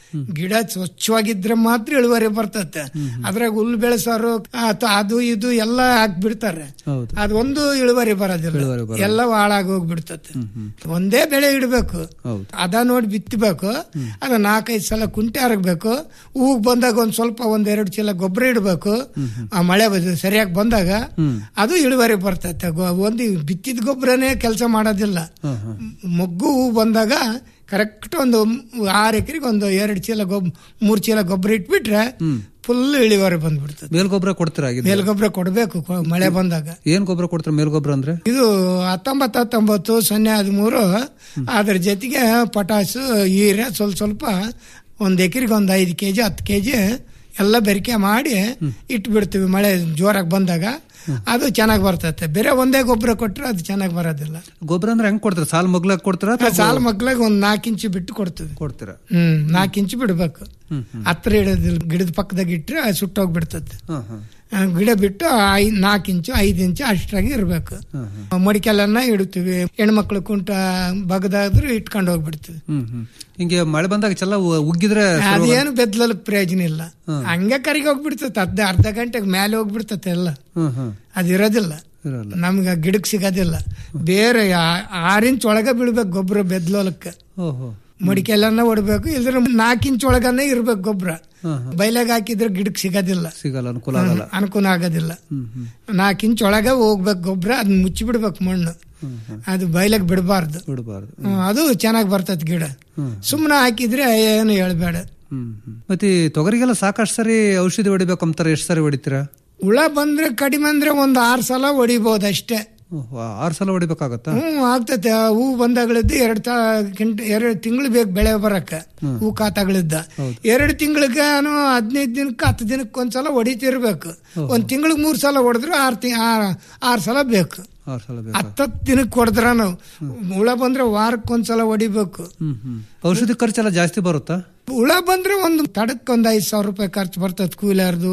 ಗಿಡ ಸ್ವಚ್ಛವಾಗಿದ್ರೆ ಮಾತ್ರ ಇಳುವರಿ ಬರ್ತತೆ ಅದ್ರಾಗ ಹುಲ್ಲು ಬೆಳೆಸೋರು ಅಥವಾ ಅದು ಇದು ಎಲ್ಲ ಹಾಕ್ಬಿಡ್ತಾರೆ ಹೌದು ಅದು ಒಂದು ಇಳುವರಿ ಬರೋದಿಲ್ಲ ಇಳುವರಿ ಬರೋದಿಲ್ಲ. ಎಲ್ಲ ಹಾಳಾಗಿ ಹೋಗ್ಬಿಡ್ತತೆ ಒಂದೇ ಬೆಳೆ ಇಡಬೇಕು ಹೌದು ಅದ ನೋಡಿ ಬಿತ್ತಬೇಕು ಅದ ನಾಲ್ಕೈದು ಸಲ ಕುಂಟೆ ಹರಗ್ಬೇಕು ಹೂಗ್ ಬಂದಾಗ ಒಂದ್ ಸ್ವಲ್ಪ ಒಂದ್ ಎರಡು ಚೀಲ ಗೊಬ್ಬರ ಇಡಬೇಕು ಆ ಮಳೆ ಬದ- ಸರಿಯಾಗಿ ಬಂದಾಗ ಅದು ಇಳುವರಿ ಬರ್ತೈತೆ ಗೊ- ಒಂದು ಬಿತ್ತಿದ ಗೊಬ್ಬರನೇ ಕೆಲಸ ಮಾಡೋದಿಲ್ಲ ಮೊಗ್ಗು ಹೂ ಬಂದಾಗ ಕರೆಕ್ಟ್ ಒಂದು ಆರು ಎಕರೆಗೆ ಒಂದು ಎರಡು ಚೀಲ ಗೊಬ್ಬ ಮೂರ್ ಚೀಲ ಗೊಬ್ಬರ ಇಟ್ಬಿಟ್ರೆ ಫುಲ್ ಇಳುವರಿ ಬಂದ್ಬಿಡ್ತದೆ ಮೇಲ್ ಗೊಬ್ಬರ ಕೊಡ್ತೀರಾ ಹಾಗಿದ್ರೆ? ಮೇಲ್ ಗೊಬ್ಬರ ಕೊಡ್ಬೇಕು ಕೊ- ಮಳೆ ಬಂದಾಗ ಏನ್ ಗೊಬ್ಬರ ಕೊಡ್ತೀರಾ ಮೇಲ್ ಗೊಬ್ಬರ ಅಂದ್ರೆ ಇದು ಹತ್ತೊಂಬತ್ತು ಹತ್ತೊಂಬತ್ತು ಸೊನ್ನೆ ಹದಿಮೂರು ಅದ್ರ ಜೊತೆಗೆ ಪಟಾಸು ಹೀರೆ ಸ್ವಲ್ಪ ಸ್ವಲ್ಪ ಒಂದ್ ಎಕರೆಗೆ ಒಂದು ಐದು ಕೆಜಿ ಹತ್ತು ಕೆಜಿ ಎಲ್ಲ ಬೆರಿಕೆ ಮಾಡಿ ಇಟ್ಬಿಡ್ತೀವಿ ಮಳೆ ಜೋರಾಗಿ ಬಂದಾಗ ಅದು ಚೆನ್ನಾಗಿ ಬರ್ತೈತೆ ಬೇರೆ ಒಂದೇ ಗೊಬ್ಬರ ಕೊಟ್ರೆ ಅದು ಚೆನ್ನಾಗಿ ಬರೋದಿಲ್ಲ ಗೊಬ್ಬರ ಅಂದ್ರೆ ಹೆಂಗ್ ಕೊಡ್ತೀರಾ ಸಾಲ್ ಮಗ್ಲಾಗ್ ಕೊಡ್ತೀರಾ ಅಥವಾ ಸಾಲ ಮಕ್ಳಿಗೆ ಒಂದ್ ನಾಲ್ಕು ಇಂಚು ಬಿಟ್ಟು ಕೊಡ್ತೀವಿ ಕೊಡ್ತೀರಾ ಹ್ಮ್ ನಾಲ್ಕು ಇಂಚು ಬಿಡ್ಬೇಕು ಹತ್ರ ಇಡೋದಿಲ್ಲ ಗಿಡದ ಪಕ್ಕದಾಗ ಇಟ್ರೆ ಸುಟ್ಟೋಗ್ಬಿಡ್ತದೆ ಹಾ, ಹಾ. ಆ, ಗಿಡ ಬಿಟ್ಟು ಐ ನಾಲ್ಕು ಇಂಚು ಐದು ಇಂಚು ಅಷ್ಟಾಗಿ ಇರಬೇಕು ಮಡಿಕೆಲ್ಲನ್ನ ಇಡ್ತೀವಿ ಹೆಣ್ಮಕ್ಳು ಕುಂಟ ಬಗದಾದ್ರೂ ಇಟ್ಕೊಂಡು ಹೋಗ್ಬಿಡ್ತೀವಿ ಹ್ಮ್ ಹ್ಮ್ ಹಿಂಗೆ ಮಳೆ ಬಂದಾಗ ಚೆಲ್ಲ ಉ- ಉಗ್ಗಿದ್ರೆ ಶುರು ಅದೇನು ಬೆದ್ಲಕ್ ಪ್ರಯೋಜನ ಇಲ್ಲ ಹಂಗೆ ಕರಿಗೆ ಹೋಗ್ಬಿಡ್ತತೆ ಅರ್ಧ ಅರ್ಧ ಗಂಟೆಗೆ ಮೇಲೆ ಹೋಗ್ಬಿಡ್ತತೆ ಎಲ್ಲ ಹ್ಮ್ ಹ್ಮ್ ಅದಿರೋದಿಲ್ಲ ಇರಲ್ಲ ನಮ್ಗೆ ಗಿಡಕ್ ಸಿಗೋದಿಲ್ಲ ಬೇರೆ ಆ- ಆರ್ ಇಂಚ್ ಒಳಗೆ ಬೀಳ್ಬೇಕು ಗೊಬ್ಬರ ಬೆದ್ಲೋಲಕ್ಕೆ ಓಹೋ ಮಡಿಕೆಲ್ಲನ್ನ ಹೊಡ್ಬೇಕು ಇಲ್ದ್ರೆ ನಾಲ್ಕು ಇಂಚ್ ಒಳಗನೆ ಇರ್ಬೇಕು ಗೊಬ್ಬರ ಹಾ, ಬೈಲಾಗ ಹಾಕಿದ್ರೆ ಗಿಡಕ್ ಸಿಗೋದಿಲ್ಲ ಸಿಗಲ್ಲ ಅನುಕೂಲ ಆಗಲ್ಲ ಹ್ಮ್, ಅನುಕೂಲ ಆಗೋದಿಲ್ಲ ನಾಲ್ಕು ಇಂಚ್ ಒಳಗೆ ಹೋಗ್ಬೇಕು ಗೊಬ್ಬರ ಅದನ್ನ ಮುಚ್ಚಿ ಬಿಡ್ಬೇಕು ಮಣ್ಣು ಅದು ಬೈಲಾಗ ಬಿಡಬಾರ್ದು ಬಿಡಬಾರ್ದು ಅದು ಚೆನ್ನಾಗಿ ಬರ್ತೈತೆ ಗಿಡ ಸುಮ್ಮನೆ ಹಾಕಿದ್ರೆ ಏನು ಹೇಳ್ಬೇಡ ಹ್ಮ್ ಹ್ಮ್. ಮತ್ತೆ ಈ ತೊಗರಿಗೆಲ್ಲ ಸಾಕಷ್ಟು ಸರಿ ಔಷಧಿ ಹೊಡಿಬೇಕು ಅಂತಾರೆ ಎಷ್ಟು ಸರಿ ಹೊಡಿತೀರಾ ಹುಳ ಬಂದ್ರೆ ಕಡಿಮೆ ಅಂದ್ರೆ ಒಂದ್ ಆರ್ ಸಲ ಹೊಡಿಬಹುದು ಅಷ್ಟೇ ಓಹ್, ಆರು ಸಲ ಹೊಡಿಬೇಕಾಗತ್ತಾ ಹ್ಮ್ ಆಗ್ತೈತೆ ಹೂ ಬಂದಾಗಳಿದ್ದು ಎರಡ್ ತ ಗಂಟೆ ಎರಡು ತಿಂಗಳು ಬೇಕು ಬೆಳೆ ಬರಕ್ಕ ಹೂ ಕಾತಾಗಳಿದ್ದ ಎರಡು ತಿಂಗಳಿಗೆ ಹದಿನೈದು ದಿನಕ್ಕೆ ಹತ್ತು ದಿನಕ್ಕೆ ಒಂದ್ಸಲ ಹೊಡಿತಿರ್ಬೇಕು ಒಂದ್ ತಿಂಗಳಿಗೆ ಮೂರ್ ಸಲ ಹೊಡೆದ್ರೆ ಆರ್ ತಿ ಆರ್ ಸಲ ಬೇಕು ಆರು ಸಲ ಬೇಕು ಹತ್ತತ್ತು ದಿನಕ್ಕೆ ಹೊಡೆದ್ರ ನಾವು ಹುಳ ಬಂದ್ರೆ ವಾರಕ್ಕೆ ಒಂದ್ಸಲ ಹೊಡಿಬೇಕು ಹ್ಮ್ ಹ್ಮ್ ಔಷಧಿ ಖರ್ಚೆಲ್ಲ ಜಾಸ್ತಿ ಬರುತ್ತಾ ಹುಳ ಬಂದ್ರೆ ಒಂದು ತಡಕ್ಕೆ ಒಂದು ಐದು ಸಾವಿರ ರೂಪಾಯಿ ಖರ್ಚು ಬರ್ತದೆ ಕೂಲರ್ದು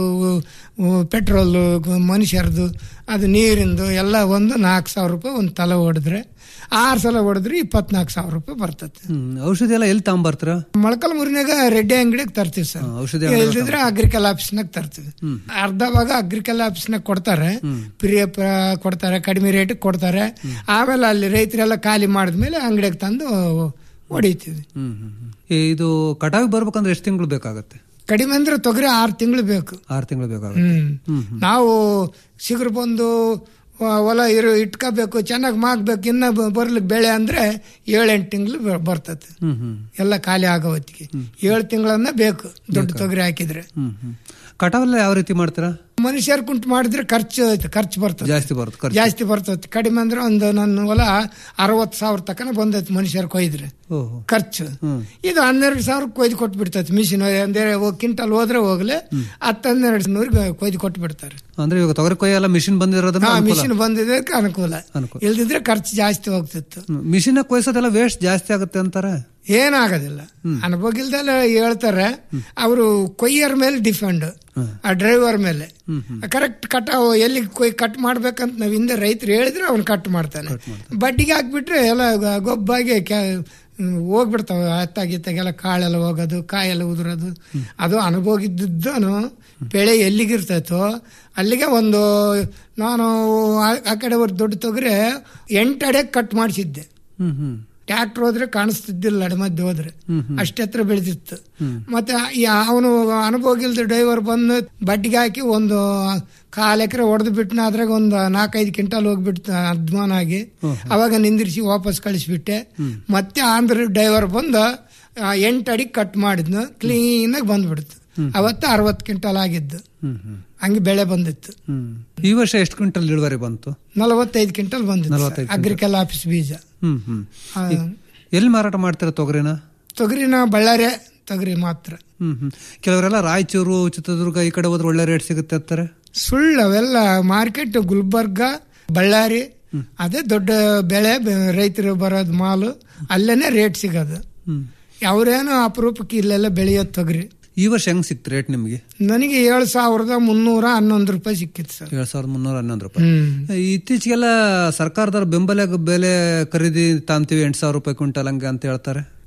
ಪೆಟ್ರೋಲ್ ಮನುಷ್ಯರದು ಅದು ನೀರಿಂದು ಎಲ್ಲ ಒಂದು ನಾಲ್ಕು ಸಾವಿರ ರೂಪಾಯಿ ಒಂದು ತಲೆ ಹೊಡೆದ್ರೆ ಆರು ಸಲ ಹೊಡೆದ್ರೆ ಇಪ್ಪತ್ನಾಲ್ಕು ಸಾವಿರ ರೂಪಾಯಿ ಬರ್ತದೆ ಹ್ಮ್ ಔಷಧಿ ಎಲ್ಲ ಎಲ್ಲಿ ತಗೊಂಬರ್ತೀರಾ ಮೊಳಕಲ್ ಮುರಿನಾಗ ರೆಡ್ಡಿ ಅಂಗಡಿಗೆ ತರ್ತೀವಿ ಸರ್ ಔಷಧಿ ಅಂಗ್ಡಿಗೆ ಇಲ್ದಿದ್ರೆ ಅಗ್ರಿಕಲ್ ಆಫೀಸ್ನಾಗ ತರ್ತೀವಿ ಅರ್ಧ ಭಾಗ ಅಗ್ರಿಕಲ್ ಆಫೀಸ್ನಾಗ ಕೊಡ್ತಾರೆ ಪ್ರಿಯ ಕೊಡ್ತಾರೆ ಕಡಿಮೆ ರೇಟ್ ಕೊಡ್ತಾರೆ ಆಮೇಲೆ ಅಲ್ಲಿ ರೈತರೆಲ್ಲ ಖಾಲಿ ಮಾಡಿದ್ಮೇಲೆ ಅಂಗಡಿಗೆ ತಂದು ಹೊಡಿತೀವಿ ಹ್ಮ್ ಹ್ಮ್ ಹ್ಮ್. ಈ ಇದು ಕಟಾವಿಗೆ ಬರ್ಬೇಕಂದ್ರೆ ಎಷ್ಟು ತಿಂಗಳು ಬೇಕಾಗತ್ತೆ ಕಡಿಮೆ ಅಂದ್ರೆ ತೊಗರಿ ಆರು ತಿಂಗಳು ಬೇಕು ಆರು ತಿಂಗಳು ಬೇಕಾಗುತ್ತೆ ಹ್ಮ್ ನಾವು ಸಿಗರು ಬಂದು ಹೊ- ಹೊಲ ಇರು ಇಟ್ಕೋಬೇಕು ಚೆನ್ನಾಗಿ ಮಾಗ್ಬೇಕು ಇನ್ನ ಬ- ಬರ್ಲಿಕ್ಕೆ ಬೆಳೆ ಅಂದ್ರೆ ಏಳೆಂಟು ತಿಂಗಳು ಬರ್ತದೆ ಹ್ಮ್ ಹ್ಮ್ ಎಲ್ಲ ಖಾಲಿ ಆಗೋ ಹೊತ್ತಿಗೆ ಏಳು ತಿಂಗಳನ್ನ ಬೇಕು ದೊಡ್ಡ ತೊಗರಿ ಹಾಕಿದ್ರೆ ಹ್ಮ್ ಹ್ಮ್ ಕಟಾವೆಲ್ಲ ಯಾವ ರೀತಿ ಮಾಡ್ತೀರಾ ಮನುಷ್ಯರ್ ಕುಂಟು ಮಾಡಿದ್ರೆ ಖರ್ಚು ಖರ್ಚು ಬರ್ತದೆ ಜಾಸ್ತಿ ಬರುತ್ತೆ ಖರ್ಚು ಜಾಸ್ತಿ ಬರ್ತದೆ ಕಡಿಮೆ ಅಂದ್ರೆ ಒಂದು ನನ್ನ ಹೊಲ ಅರವತ್ತು ಸಾವಿರ ತಕನ ಬಂದೈತಿ ಮನುಷ್ಯರ್ ಕೊಯ್ದ್ರೆ ಓಹೋ ಖರ್ಚು ಇದು ಹನ್ನೆರಡು ಸಾವಿರ ಕೊಯ್ದು ಕೊಟ್ಟು ಬಿಡ್ತೈತಿ ಮಿಷಿನ್ ಅಂದ್ರೆ ಕ್ವಿಂಟಲ್ ಹೋದ್ರೆ ಹೋಗ್ಲಿ ಹತ್ತು ಹನ್ನೆರಡು ನೂರಿಗೆ ಕೊಯ್ದು ಕೊಟ್ಟು ಬಿಡ್ತಾರೆ ಅಂದ್ರೆ ಇವಾಗ ತೊಗರಿ ಕೊಯ್ಯ ಎಲ್ಲ ಮಿಷಿನ್ ಬಂದಿರೋದ್ರಿಂದ ಹಾ ಅನುಕೂಲ. ಮಿಷಿನ್ ಬಂದಿದ್ದಕ್ಕೆ ಅನುಕೂಲ ಅನುಕೂಲ. ಇಲ್ದಿದ್ರೆ ಖರ್ಚು ಜಾಸ್ತಿ ಹೋಗ್ತಿತ್ತು ಹ್ಮ್. ಮಿಷಿನ್ ಕೊಯ್ಸೋದೆಲ್ಲ ವೇಸ್ಟ್ ಜಾಸ್ತಿ ಆಗುತ್ತೆ ಅಂತಾರೆ ಏನಾಗೋದಿಲ್ಲ ಅನುಭವ ಇಲ್ದೆಲ್ಲ ಹೇಳ್ತಾರೆ ಅವರು ಕೊಯ್ಯರ್ ಮೇಲೆ ಡಿಫೆಂಡ್ ಆ ಡ್ರೈವರ್ ಮೇಲೆ ಕರೆಕ್ಟ್ ಕಟ್ ಎಲ್ಲಿ ಕೊಯ್ ಕಟ್ ಮಾಡ್ಬೇಕಂತ ನಾವ್ ಹಿಂದೆ ರೈತರು ಹೇಳಿದ್ರೆ ಅವ್ನು ಕಟ್ ಮಾಡ್ತಾನೆ ಬಡ್ಡಿಗೆ ಹಾಕ್ಬಿಟ್ರೆ ಎಲ್ಲ ಗ- ಗೊಬ್ಬಾಗಿ ಕ್ಯಾ- ಹ್ಮ್, ಹೋಗ್ಬಿಡ್ತಾವೆ ಹತ್ತಾಗಿತ್ತಾಗೆಲ್ಲ ಕಾಳೆಲ್ಲ ಹೋಗೋದು ಕಾಯೆಲ್ಲ ಉದುರೋದು ಅದು ಅನುಭವ ಇದ್ದದ್ದನು ಬೆಳೆ ಎಲ್ಲಿಗಿರ್ತೈತೋ ಅಲ್ಲಿಗೆ ಒಂದು ನಾನು ಆ- ಆ ಕಡೆ ಒಂದು ದೊಡ್ಡ ತೊಗರೆ ಎಂಟು ಅಡೆ ಕಟ್ ಮಾಡಿಸಿದ್ದೆ ಹ್ಮ್ ಹ್ಮ್ ಟ್ಯಾಕ್ಟರ್ ಹೋದ್ರೆ ಕಾಣಿಸ್ತಿದ್ದಿಲ್ಲ ನಡುಮಧ್ಯೆ ಹೋದ್ರೆ ಅಷ್ಟೇ ಹತ್ರ ಬೆಳೆದಿತ್ತು ಮತ್ತೆ ಅವನು ಅನುಭವ ಇಲ್ದ ಡ್ರೈವರ್ ಬಂದು ಬಡ್ಡಿಗೆ ಹಾಕಿ ಒಂದು ಕಾಲ್ ಎಕರೆ ಹೊಡೆದು ಬಿಟ್ನ ಅದ್ರಾಗ ಒಂದು ನಾಲ್ಕೈದು ಕ್ವಿಂಟಲ್ ಹೋಗ್ಬಿಡ್ತು ಅಧ್ವಾನ ಆಗಿ ಅವಾಗ ನಿಂದಿರಿಸಿ ವಾಪಸ್ ಕಳಿಸ್ಬಿಟ್ಟೆ ಮತ್ತೆ ಆಂಧ್ರ ಡ್ರೈವರ್ ಬಂದು ಎಂಟು ಅಡಿ ಕಟ್ ಮಾಡಿದ್ನು ಕ್ಲೀನಾಗಿ ಬಂದ್ಬಿಡ್ತು ಅವತ್ತು ಅರವತ್ತು ಕ್ವಿಂಟಲ್ ಆಗಿದ್ದು ಹ್ಮ್ ಹ್ಮ್ ಹಂಗೆ ಬೆಳೆ ಬಂದಿತ್ತು ಹ್ಮ್ ಈ ವರ್ಷ ಎಷ್ಟು ಕ್ವಿಂಟಲ್ ಇಳುವರಿ ಬಂತು ನಲವತ್ತೈದು ಕ್ವಿಂಟಲ್ ಬಂದಿತ್ತು ನಲವತ್ತೈದು ಕ್ವಿಂಟಲ್. ಅಗ್ರಿಕಲ್ ಆಫೀಸ್ ಬೀಜ ಹ್ಮ್ ಹ್ಮ್ ಆ, ಈ- ಎಲ್ಲಿ ಮಾರಾಟ ಮಾಡ್ತೀರಾ ತೊಗರಿನ ತೊಗರಿನ ಬಳ್ಳಾರಿ ತೊಗರಿ ಮಾತ್ರ ಹ್ಮ್ ಹ್ಮ್ ಕೆಲವರೆಲ್ಲ ರಾಯಚೂರು ಚಿತ್ರದುರ್ಗ ಈ ಕಡೆ ಹೋದ್ರೆ ಒಳ್ಳೆ ರೇಟ್ ಸಿಗುತ್ತೆ ಅಂತಾರೆ ಸುಳ್ಳು ಅವೆಲ್ಲ ಮಾರ್ಕೆಟ್ ಗುಲ್ಬರ್ಗ ಬಳ್ಳಾರಿ ಅದೇ ದೊಡ್ಡ ಬೆಳೆ ಬೆ- ರೈತರು ಬರೋದು ಮಾಲು ಅಲ್ಲೇನೆ ರೇಟ್ ಸಿಗೋದು ಹ್ಮ್ ಅವ್ರೇನು ಅಪರೂಪಕ್ಕೆ ಇಲ್ಲೆಲ್ಲ ಬೆಳೆಯೋದು ತೊಗರಿ ಈ ವರ್ಷ ಹೆಂಗ್ ಸಿಕ್ತು ರೇಟ್ ನಿಮ್ಗೆ ನನಗೆ ಏಳು ಸಾವಿರದ ಮುನ್ನೂರ ಹನ್ನೊಂದು ರೂಪಾಯಿ ಸಿಕ್ಕಿತ್ತು ಸರ್ ಏಳ್ ಸಾವಿರದ ಮುನ್ನೂರ ಹನ್ನೊಂದು ರೂಪಾಯಿ ಹ್ಮ್ ಇತ್ತೀಚೆಗೆಲ್ಲ ಸರ್ಕಾರದವ್ರು ಬೆಂಬಲ ಬೆಲೆ ಖರೀದಿ ತಾಂತೀವಿ ಎಂಟು ಸಾವಿರ ರೂಪಾಯಿ ಕ್ವಿಂಟಲ್ ಹಂಗೆ ಅಂತ ಹೇಳ್ತಾರೆ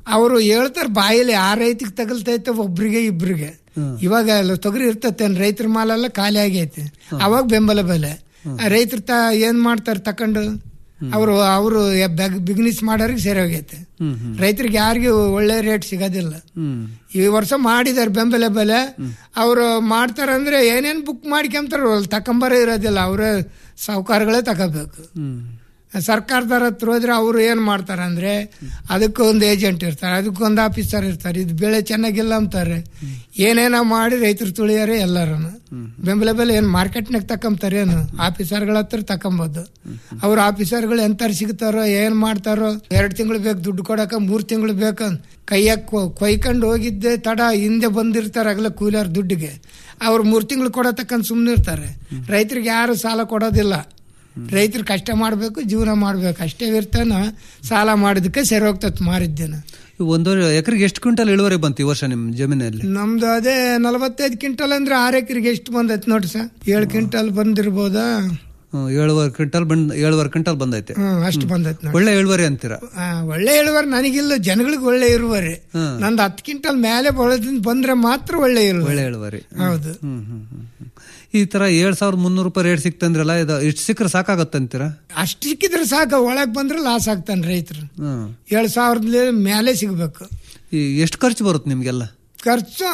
ಅವರು ಹೇಳ್ತಾರೆ ಬಾಯಲ್ಲಿ ಆ ರೈತಿಗೆ ತಗಲ್ತೈತೆ ಒಬ್ರಿಗೆ ಇಬ್ರಿಗೆ ಇವಾಗ ಎಲ್ಲ ತೊಗರಿ ಇರ್ತತೆ ರೈತರ ಮಾಲೆಲ್ಲ ಖಾಲಿ ಆಗೈತೆ ಅವಾಗ ಬೆಂಬಲ ಬೆಲೆ ರೈತರು ತ ಏನ್ ಮಾಡ್ತಾರೆ ತಕೊಂಡು ಅವರು ಅವರು ಬಿಗ್ನೆಸ್ ಮಾಡೋರಿಗೆ ಸರಿ ಹೋಗೈತೆ ರೈತರಿಗೆ ಯಾರಿಗೂ ಒಳ್ಳೆ ರೇಟ್ ಸಿಗೋದಿಲ್ಲ ಈ ವರ್ಷ ಮಾಡಿದಾರೆ ಬೆಂಬಲ ಬೆಲೆ ಅವರು ಮಾಡ್ತಾರಂದ್ರೆ ಏನೇನ್ ಬುಕ್ ಮಾಡ್ಕೊಂತಾರ ತಕೊಂಬರೇ ಇರೋದಿಲ್ಲ ಅವರೇ ಸಾಹುಕಾರಗಳೇ ತಗೋಬೇಕು ಸರ್ಕಾರದವ್ರ ಹತ್ರ ಹೋದ್ರೆ ಅವರು ಏನ್ ಮಾಡ್ತಾರೆ ಅಂದ್ರೆ ಅದಕ್ಕೊಂದು ಏಜೆಂಟ್ ಇರ್ತಾರೆ ಅದಕ್ಕೊಂದು ಆಫೀಸರ್ ಇರ್ತಾರೆ ಇದು ಬೆಳೆ ಚೆನ್ನಾಗಿಲ್ಲ ಅಂತಾರೆ ಏನೇನೋ ಮಾಡಿ ರೈತರು ತುಳಿಯಾರೆ ಎಲ್ಲರೂ ಬೆಂಬಲ ಬೆಲೆ ಏನ್ ಮಾರ್ಕೆಟ್ನಾಗ ತಕೊಂತಾರೆ ಏನು ಆಫೀಸರ್ಗಳ ಹತ್ರ ತಕೊಂಬೋದು ಅವ್ರ ಆಫೀಸರ್ಗಳು ಎಂತಾರು ಸಿಗ್ತಾರೋ ಏನ್ ಮಾಡ್ತಾರೋ ಎರಡ್ ತಿಂಗಳು ಬೇಕು ದುಡ್ಡು ಕೊಡಕ ಮೂರ್ ತಿಂಗಳು ಬೇಕು ಕೈಯಾಗ ಕೊಯ್ಕೊಂಡು ಹೋಗಿದ್ದೆ ತಡ ಹಿಂದೆ ಬಂದಿರ್ತಾರೆ ಆಗಲೇ ಕೂಲಿಯವ್ರ ದುಡ್ಡಿಗೆ ಅವ್ರು ಮೂರ್ ತಿಂಗಳು ಕೊಡತಕ್ಕಂತ ಸುಮ್ಮನೆ ಇರ್ತಾರೆ ರೈತರಿಗೆ ಯಾರು ಸಾಲ ಕೊಡೋದಿಲ್ಲ ರೈತರು ಕಷ್ಟ ಮಾಡಬೇಕು ಜೀವನ ಮಾಡ್ಬೇಕು ಅಷ್ಟೇ ಇರ್ತಾನ ಸಾಲ ಮಾಡಿದಕ್ಕೆ ಸರಿ ಹೋಗ್ತತ್ ಮಾರಿದ್ದೇನೆ ಒಂದೂವರೆ ಎಕರೆಗೆ ಎಷ್ಟು ಕ್ವಿಂಟಲ್ ಇಳುವರಿ ಬಂತು ಈ ವರ್ಷ ನಿಮ್ ಜಮೀನಲ್ಲಿ ನಮ್ದು ಅದೇ ನಲವತ್ತೈದು ಕ್ವಿಂಟಲ್ ಅಂದ್ರೆ ಆರು ಎಕರೆಗೆ ಎಷ್ಟು ಬಂದೈತೆ ನೋಡಿ ಸರ್ ಏಳು ಕ್ವಿಂಟಲ್ ಬಂದಿರ್ಬೋದಾ ಹ್ಮ್, ಏಳುವರೆ ಕ್ವಿಂಟಲ್ ಬಂದ್ ಏಳುವರೆ ಕ್ವಿಂಟಲ್ ಬಂದೈತೆ ಹ್ಮ್ ಅಷ್ಟು ಬಂದೈತೆ ನೋಡಿ ಒಳ್ಳೆ ಇಳುವರಿ ಅಂತೀರಾ ಆ, ಒಳ್ಳೆ ಇಳುವರಿ ನನಗಿಲ್ಲ ಜನಗಳಿಗೆ ಒಳ್ಳೆ ಇರುವರಿ ನಂದು ಹತ್ತು ಕ್ವಿಂಟಲ್ ಮೇಲೆ ಬಳದಿಂದ ಬಂದ್ರೆ ಮಾತ್ರ ಒಳ್ಳೆ ಇಳುವರಿ ಒಳ್ಳೆ ಇಳುವರಿ ಹೌದು ಹ್ಮ್ ಹ್ಮ್ ಹ್ಮ್ ಹ್ಮ್. ಈ ತರ ಏಳ್ ಸಾವಿರದ ಮುನ್ನೂರು ರೂಪಾಯಿ ರೇಟ್ ಸಿಕ್ತಂದ್ರಲ್ಲ ಇದು ಇಷ್ಟು ಸಿಕ್ಕರೆ ಸಾಕಾಗತ್ತಂತೀರಾ ಅಷ್ಟು ಸಿಕ್ಕಿದ್ರೆ ಸಾಕು ಒಳಗ್ ಬಂದ್ರೆ ಲಾಸ್ ಆಗ್ತಾನೆ ರೈತರು ಹ್ಮ್ ಏಳು ಸಾವಿರದ ಮೇಲೆ ಸಿಗ್ಬೇಕು ಈ ಎಷ್ಟು ಖರ್ಚು ಬರುತ್ತೆ ನಿಮ್ಗೆಲ್ಲ ಖರ್ಚು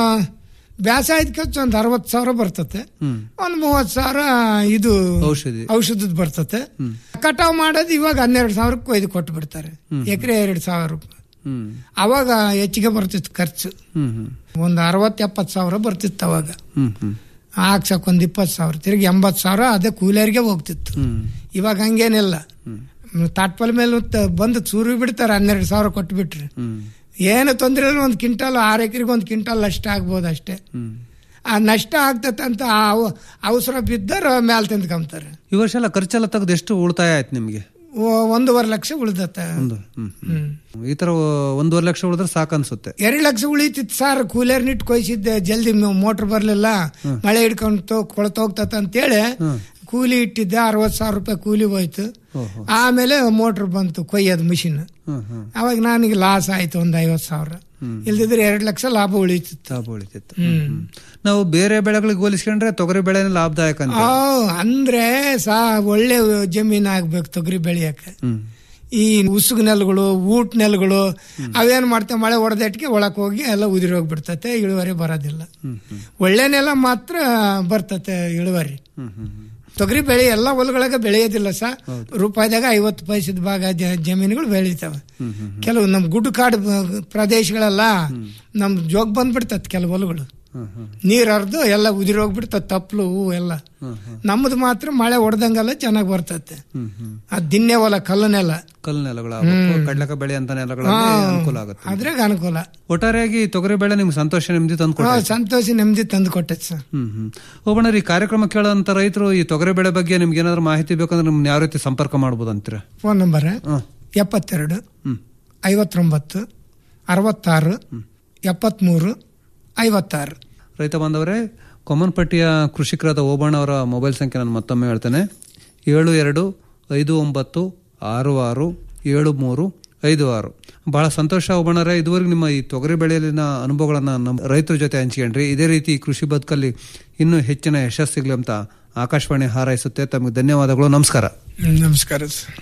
ಬ್ಯಾಸಾಯದ ಖರ್ಚು ಒಂದು ಅರವತ್ತು ಸಾವಿರ ಬರ್ತತೆ ಹ್ಮ್ ಒಂದು ಮೂವತ್ತು ಸಾವಿರ ಇದು ಔಷಧಿ ಔಷಧದ ಬರ್ತತೆ ಕಟಾವ್ ಮಾಡೋದು ಇವಾಗ ಹನ್ನೆರಡು ಸಾವಿರಕ್ಕೆ ಕೊಯ್ದು ಕೊಟ್ಟು ಬಿಡ್ತಾರೆ ಎಕರೆ ಎರಡು ಸಾವಿರ ರೂಪಾಯಿ ಹ್ಮ್ ಅವಾಗ ಹೆಚ್ಚಿಗೆ ಬರ್ತಿತ್ತು ಖರ್ಚು ಹ್ಮ್ ಹ್ಮ್ ಒಂದು ಅರವತ್ತು ಎಪ್ಪತ್ತು ಸಾವಿರ ಬರ್ತಿತ್ತು ಅವಾಗ ಹ್ಮ್ ಹ್ಮ್ ಹಾಕ್ಸಕ್ ಒಂದು ಇಪ್ಪತ್ತು ಸಾವಿರ ತಿರುಗಿ ಎಂಬತ್ತು ಸಾವಿರ ಅದೇ ಕೂಲಿಯರಿಗೆ ಹೋಗ್ತಿತ್ತು ಹ್ಮ್ ಇವಾಗ ಹಂಗೇನಿಲ್ಲ ತಾಟ್ಪಲ್ ಮೇಲೆ ತ- ಬಂದು ಸೂರು ಬಿಡ್ತಾರೆ ಹನ್ನೆರಡು ಸಾವಿರ ಕೊಟ್ಟು ಬಿಟ್ರಿ ಹ್ಮ್ ಏನು ತೊಂದರೆ ಇಲ್ಲ ಒಂದು ಕ್ವಿಂಟಲ್ ಆರು ಎಕರೆಗೆ ಒಂದು ಕ್ವಿಂಟಲ್ ನಷ್ಟ ಆಗ್ಬೋದು ಅಷ್ಟೇ ಹ್ಮ್ ಆ ನಷ್ಟ ಆಗ್ತತೆ ಅಂತ ಆ ಅವ- ಅವಸರ ಬಿದ್ದರೆ ಮ್ಯಾಲ್ ತಿಂದ್ಕೊಂತಾರೆ ಈ ವರ್ಷ ಎಲ್ಲ ಖರ್ಚೆಲ್ಲ ತೆಗೆದು ಎಷ್ಟು ಉಳಿತಾಯ ಆಯ್ತು ನಿಮ್ಗೆ ಓ- ಒಂದೂವರೆ ಲಕ್ಷ ಉಳ್ದತ್ತೆ ಒಂದು ಹ್ಮ್ ಹ್ಮ್. ಈ ತರ ಒಂದೂವರೆ ಲಕ್ಷ ಉಳಿದ್ರೆ ಸಾಕನ್ಸುತ್ತೆ ಎರಡು ಲಕ್ಷ ಉಳಿತಿತ್ತು ಸರ್ ಕೂಲರ್ ನಿಟ್ಟು ಕೊಯ್ಸಿದ್ದೆ ಜಲ್ದಿ ಮೋಟರ್ ಬರ್ಲಿಲ್ಲ ಮಳೆ ಹಿಡ್ಕೊಂಡು ಕೊಳತೋಗ್ತತ ಅಂತೇಳಿ ಕೂಲಿ ಇಟ್ಟಿದ್ದೆ ಅರವತ್ತು ಸಾವಿರ ರೂಪಾಯಿ ಕೂಲಿ ಹೋಯ್ತು ಓಹೋ. ಆಮೇಲೆ ಮೋಟರ್ ಬಂತು ಕೊಯ್ಯೋದು ಮಿಷಿನ್ ಹ್ಮ್ ಹ್ಮ್ ಅವಾಗ ನನಗೆ ಲಾಸ್ ಆಯ್ತು ಒಂದು ಐವತ್ತು ಸಾವಿರ ಇಲ್ದಿದ್ರೆ ಎರಡು ಲಕ್ಷ ಲಾಭ ಉಳಿತಿತ್ತು ಲಾಭ ಉಳಿತಿತ್ತು ಹ್ಮ್ ನಾವು ಬೇರೆ ಬೆಳೆಗಳಿಗೆ ಹೋಲಿಸ್ಕೊಂಡ್ರೆ ತೊಗರಿ ಬೆಳೆನೇ ಲಾಭದಾಯಕ ಅಂತ ಆ, ಅಂದ್ರೆ ಸಾ ಒಳ್ಳೆ ಜಮೀನ್ ಆಗ್ಬೇಕು ತೊಗರಿ ಬೆಳೆಯಕ್ಕೆ ಹ್ಮ್ ಈ ಉಸುಗು ನೆಲಗಳು ಊಟ ನೆಲಗಳು ಅವೇನ್ ಮಾಡ್ತೇವೆ ಮಳೆ ಹೊಡೆದಟ್ಟಿಗೆ ಒಳಕ್ ಹೋಗಿ ಎಲ್ಲ ಉದಿರಿ ಹೋಗ್ಬಿಡ್ತತೆ ಇಳುವರಿ ಬರೋದಿಲ್ಲ ಹ್ಮ್ ಹ್ಮ್ ಒಳ್ಳೆ ನೆಲ ಮಾತ್ರ ಬರ್ತತೆ ಇಳುವರಿ ಹ್ಮ್ ಹ್ಮ್ ಹ್ಮ್ ತೊಗರಿ ಬೆಳೆ ಎಲ್ಲ ಹೊಲಗಳಿಗೆ ಬೆಳೆಯೋದಿಲ್ಲ ಸಹ ರೂಪಾಯಿದಾಗ ಐವತ್ತು ಪೈಸದ ಭಾಗ ಜ- ಜಮೀನುಗಳು ಬೆಳಿತಾವೆ ಕೆಲವು ನಮ್ ಗುಡ್ಡು ಕಾಡು ಬ- ಪ್ರದೇಶಗಳೆಲ್ಲ ನಮ್ ಜೋಗ್ ಬಂದ್ಬಿಡ್ತತ್ ಕೆಲವು ಹೊಲಗಳು ಹ್ಮ್ ಹ್ಮ್ ನೀರ್ ಹರಿದು ಎಲ್ಲ ಉದಿರಿ ಹೋಗ್ಬಿಡ್ತತ್ ತಪ್ಪಲು ಹೂವು ಎಲ್ಲ ಹ್ಮ್ ಹ್ಮ್ ನಮ್ಮದು ಮಾತ್ರ ಮಳೆ ಹೊಡೆದಂಗೆಲ್ಲ ಚೆನ್ನಾಗಿ ಬರ್ತತೆ ಹ್ಮ್ ಹ್ಮ್ ಅದ್ ದಿನ್ನೆ ಹೊಲ ಕಲ್ಲು ನೆಲ ಕಲ್ಲು ನೆಲಗಳ ಕಡ್ಲಕ ಬೆಳೆ ಅಂತ ನೆಲಗಳಲ್ಲಿ ಅನುಕೂಲ ಆಗುತ್ತೆ ಅದ್ರಾಗ ಅನುಕೂಲ ಒಟ್ಟಾರೆಯಾಗಿ ತೊಗರಿ ಬೆಳೆ ನಿಮ್ಗೆ ಸಂತೋಷ ನೆಮ್ಮದಿ ತಂದು ಹಾ, ಸಂತೋಷ ನೆಮ್ಮದಿ ತಂದು ಕೊಟ್ಟೈತೆ ಸರ್ ಹ್ಮ್ ಹ್ಮ್ ಒಬ್ಬಣ್ಣ ಈ ಕಾರ್ಯಕ್ರಮ ಕೇಳೋಂತ ರೈತರು ಈ ತೊಗರಿ ಬೆಳೆ ಬಗ್ಗೆ ನಿಮ್ಗೆ ಏನಾದ್ರು ಮಾಹಿತಿ ಬೇಕಂದ್ರೆ ನಿಮ್ನ ಯಾವ ರೀತಿ ಸಂಪರ್ಕ ಮಾಡ್ಬೋದು ಅಂತೀರಾ ಫೋನ್ ನಂಬರ್ ಹ್ಮ್. ಎಪ್ಪತ್ತೆರಡು ಹ್ಮ್. ಐವತ್ತೊಂಬತ್ತು ಅರವತ್ತಾರು ಎಪ್ಪತ್ಮೂರು ಐವತ್ತಾರು ರೈತ ಬಾಂಧವರೇ ಕೊಮ್ಮನಪಟ್ಟಿಯ ಕೃಷಿಕರಾದ ಓಬಣ್ಣ ಅವರ ಮೊಬೈಲ್ ಸಂಖ್ಯೆ ನಾನು ಮತ್ತೊಮ್ಮೆ ಹೇಳ್ತೇನೆ ಏಳು ಎರಡು ಐದು ಒಂಬತ್ತು ಆರು ಆರು ಏಳು ಮೂರು ಐದು ಆರು ಬಹಳ ಸಂತೋಷ ಓಬಣ್ಣರೇ ಇದುವರೆಗೂ ನಿಮ್ಮ ಈ ತೊಗರಿ ಬೆಳೆಯಲ್ಲಿನ ಅನುಭವಗಳನ್ನ ನಮ್ಮ ರೈತರ ಜೊತೆ ಹಂಚ್ಕೊಂಡ್ರಿ ಇದೇ ರೀತಿ ಈ ಕೃಷಿ ಬದುಕಲ್ಲಿ ಇನ್ನೂ ಹೆಚ್ಚಿನ ಯಶಸ್ಸು ಸಿಗ್ಲಿ ಅಂತ ಆಕಾಶವಾಣಿ ಹಾರೈಸುತ್ತೆ ತಮಗೆ ಧನ್ಯವಾದಗಳು ನಮಸ್ಕಾರ ಹ್ಮ್, ನಮಸ್ಕಾರ ಸರ್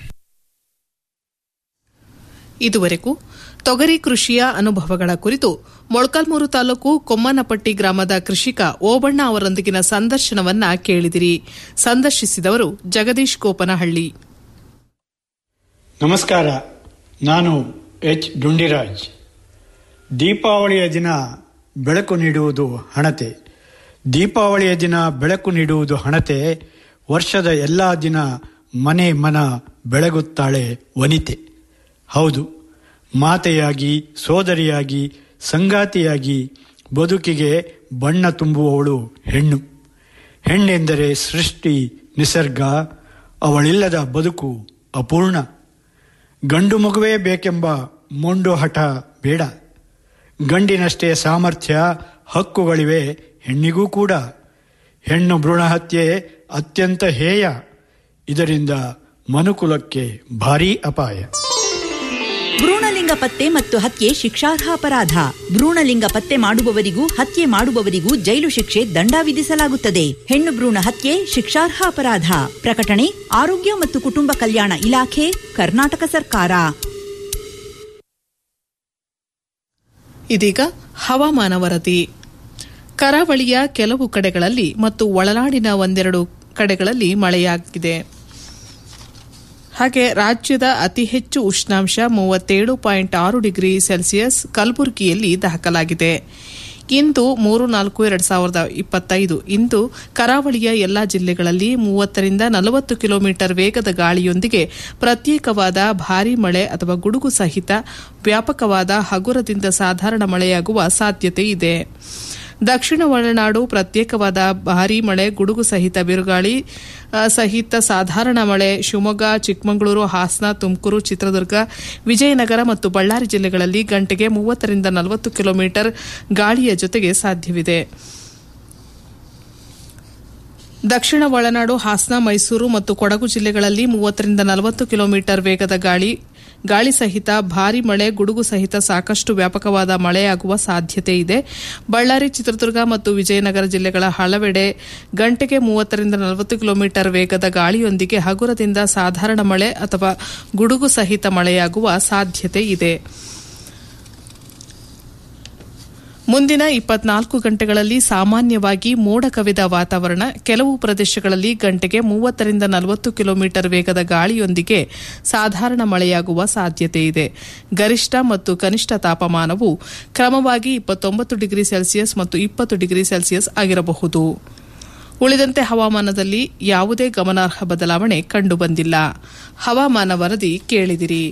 ಇದುವರೆಗೂ ತೊಗರಿ ಕೃಷಿಯ ಅನುಭವಗಳ ಕುರಿತು ಮೊಳಕಾಲ್ಮೂರು ತಾಲೂಕು ಕೊಮ್ಮನಪಟ್ಟಿ ಗ್ರಾಮದ ಕೃಷಿಕ ಓಬಣ್ಣ ಅವರೊಂದಿಗಿನ ಸಂದರ್ಶನವನ್ನ ಕೇಳಿದಿರಿ ಸಂದರ್ಶಿಸಿದವರು ಜಗದೀಶ್ ಗೋಪನಹಳ್ಳಿ ನಮಸ್ಕಾರ ನಾನು ಎಚ್ ಡುಂಡಿರಾಜ್ ದೀಪಾವಳಿಯ ದಿನ ಬೆಳಕು ನೀಡುವುದು ಹಣತೆ ದೀಪಾವಳಿಯ ದಿನ ಬೆಳಕು ನೀಡುವುದು ಹಣತೆ ವರ್ಷದ ಎಲ್ಲ ದಿನ ಮನೆ ಮನ ಬೆಳಗುತ್ತಾಳೆ ವನಿತೆ ಹೌದು ಮಾತೆಯಾಗಿ ಸೋದರಿಯಾಗಿ ಸಂಗಾತಿಯಾಗಿ ಬದುಕಿಗೆ ಬಣ್ಣ ತುಂಬುವವಳು ಹೆಣ್ಣು ಹೆಣ್ಣೆಂದರೆ ಸೃಷ್ಟಿ ನಿಸರ್ಗ ಅವಳಿಲ್ಲದ ಬದುಕು ಅಪೂರ್ಣ ಗಂಡು ಮಗುವೇ ಬೇಕೆಂಬ ಮೊಂಡು ಹಠ ಬೇಡ ಗಂಡಿನಷ್ಟೇ ಸಾಮರ್ಥ್ಯ ಹಕ್ಕುಗಳಿವೆ ಹೆಣ್ಣಿಗೂ ಕೂಡ ಹೆಣ್ಣು ಭ್ರೂಣ ಹತ್ಯೆ ಅತ್ಯಂತ ಹೇಯ ಇದರಿಂದ ಮನುಕುಲಕ್ಕೆ ಭಾರೀ ಅಪಾಯ ಭ್ರೂಣಲಿಂಗ ಪತ್ತೆ ಮತ್ತು ಹತ್ಯೆ ಶಿಕ್ಷಾರ್ಹ ಅಪರಾಧ ಭ್ರೂಣಲಿಂಗ ಪತ್ತೆ ಮಾಡುವವರಿಗೂ ಹತ್ಯೆ ಮಾಡುವವರಿಗೂ ಜೈಲು ಶಿಕ್ಷೆ ದಂಡ ವಿಧಿಸಲಾಗುತ್ತದೆ ಹೆಣ್ಣು ಭ್ರೂಣ ಹತ್ಯೆ ಶಿಕ್ಷಾರ್ಹ ಅಪರಾಧ ಪ್ರಕಟಣೆ ಆರೋಗ್ಯ ಮತ್ತು ಕುಟುಂಬ ಕಲ್ಯಾಣ ಇಲಾಖೆ ಕರ್ನಾಟಕ ಸರ್ಕಾರ ಇದೀಗ ಹವಾಮಾನ ವರದಿ ಕರಾವಳಿಯ ಕೆಲವು ಕಡೆಗಳಲ್ಲಿ ಮತ್ತು ಒಳನಾಡಿನ ಒಂದೆರಡು ಕಡೆಗಳಲ್ಲಿ ಮಳೆಯಾಗಿದೆ ಹಾಗೆ ರಾಜ್ಯದ ಅತಿ ಹೆಚ್ಚು ಉಷ್ಣಾಂಶ ಮೂವತ್ತೇಳು ಪಾಯಿಂಟ್ ಆರು ಡಿಗ್ರಿ ಸೆಲ್ಸಿಯಸ್ ಕಲಬುರಗಿಯಲ್ಲಿ ದಾಖಲಾಗಿದೆ ಇಂದು ಮೂರು ನಾಲ್ಕು ಎರಡ್ ಸಾವಿರದ ಇಪ್ಪತ್ತೈದು ಇಂದು ಕರಾವಳಿಯ ಎಲ್ಲಾ ಜಿಲ್ಲೆಗಳಲ್ಲಿ ಮೂವತ್ತರಿಂದ ನಲವತ್ತು ಕಿಲೋಮೀಟರ್ ವೇಗದ ಗಾಳಿಯೊಂದಿಗೆ ಪ್ರತ್ಯೇಕವಾದ ಭಾರೀ ಮಳೆ ಅಥವಾ ಗುಡುಗು ಸಹಿತ ವ್ಯಾಪಕವಾದ ಹಗುರದಿಂದ ಸಾಧಾರಣ ಮಳೆಯಾಗುವ ಸಾಧ್ಯತೆ ಇದೆ ದಕ್ಷಿಣ ಒಳನಾಡು ಪ್ರತ್ಯೇಕವಾದ ಭಾರೀ ಮಳೆ ಗುಡುಗು ಸಹಿತ ಬಿರುಗಾಳಿ ಆ, ಸಹಿತ ಸಾಧಾರಣ ಮಳೆ ಶಿವಮೊಗ್ಗ ಚಿಕ್ಕಮಗಳೂರು ಹಾಸನ ತುಮಕೂರು ಚಿತ್ರದುರ್ಗ ವಿಜಯನಗರ ಮತ್ತು ಬಳ್ಳಾರಿ ಜಿಲ್ಲೆಗಳಲ್ಲಿ ಗಂಟೆಗೆ ಮೂವತ್ತರಿಂದ ನಲವತ್ತು ಕಿಲೋಮೀಟರ್ ಗಾಳಿಯ ಜೊತೆಗೆ ಸಾಧ್ಯವಿದೆ ದಕ್ಷಿಣ ಒಳನಾಡು ಹಾಸನ ಮೈಸೂರು ಮತ್ತು ಕೊಡಗು ಜಿಲ್ಲೆಗಳಲ್ಲಿ ಮೂವತ್ತರಿಂದ ನಲವತ್ತು ಕಿಲೋಮೀಟರ್ ವೇಗದ ಗಾಳಿ ಗಾಳಿ ಸಹಿತ ಭಾರೀ ಮಳೆ ಗುಡುಗು ಸಹಿತ ಸಾಕಷ್ಟು ವ್ಯಾಪಕವಾದ ಮಳೆಯಾಗುವ ಸಾಧ್ಯತೆ ಇದೆ ಬಳ್ಳಾರಿ ಚಿತ್ರದುರ್ಗ ಮತ್ತು ವಿಜಯನಗರ ಜಿಲ್ಲೆಗಳ ಹಲವೆಡೆ ಗಂಟೆಗೆ ಮೂವತ್ತರಿಂದ ನಲವತ್ತು ಕಿಲೋಮೀಟರ್ ವೇಗದ ಗಾಳಿಯೊಂದಿಗೆ ಹಗುರದಿಂದ ಸಾಧಾರಣ ಮಳೆ ಅಥವಾ ಗುಡುಗು ಸಹಿತ ಮಳೆಯಾಗುವ ಸಾಧ್ಯತೆ ಇದೆ ಮುಂದಿನ ಇಪ್ಪತ್ನಾಲ್ಕು ಗಂಟೆಗಳಲ್ಲಿ ಸಾಮಾನ್ಯವಾಗಿ ಮೋಡ ಕವಿದ ವಾತಾವರಣ ಕೆಲವು ಪ್ರದೇಶಗಳಲ್ಲಿ ಗಂಟೆಗೆ ಮೂವತ್ತರಿಂದ ನಲವತ್ತು ಕಿಲೋಮೀಟರ್ ವೇಗದ ಗಾಳಿಯೊಂದಿಗೆ ಸಾಧಾರಣ ಮಳೆಯಾಗುವ ಸಾಧ್ಯತೆ ಇದೆ ಗರಿಷ್ಠ ಮತ್ತು ಕನಿಷ್ಠ ತಾಪಮಾನವು ಕ್ರಮವಾಗಿ ಇಪ್ಪತ್ತೊಂಬತ್ತು ಡಿಗ್ರಿ ಸೆಲ್ಸಿಯಸ್ ಮತ್ತು ಇಪ್ಪತ್ತು ಡಿಗ್ರಿ ಸೆಲ್ಸಿಯಸ್ ಆಗಿರಬಹುದು ಉಳಿದಂತೆ ಹವಾಮಾನದಲ್ಲಿ ಯಾವುದೇ ಗಮನಾರ್ಹ ಬದಲಾವಣೆ ಕಂಡುಬಂದಿಲ್ಲ ಹವಾಮಾನ ವರದಿ ಕೇಳಿದಿರಿ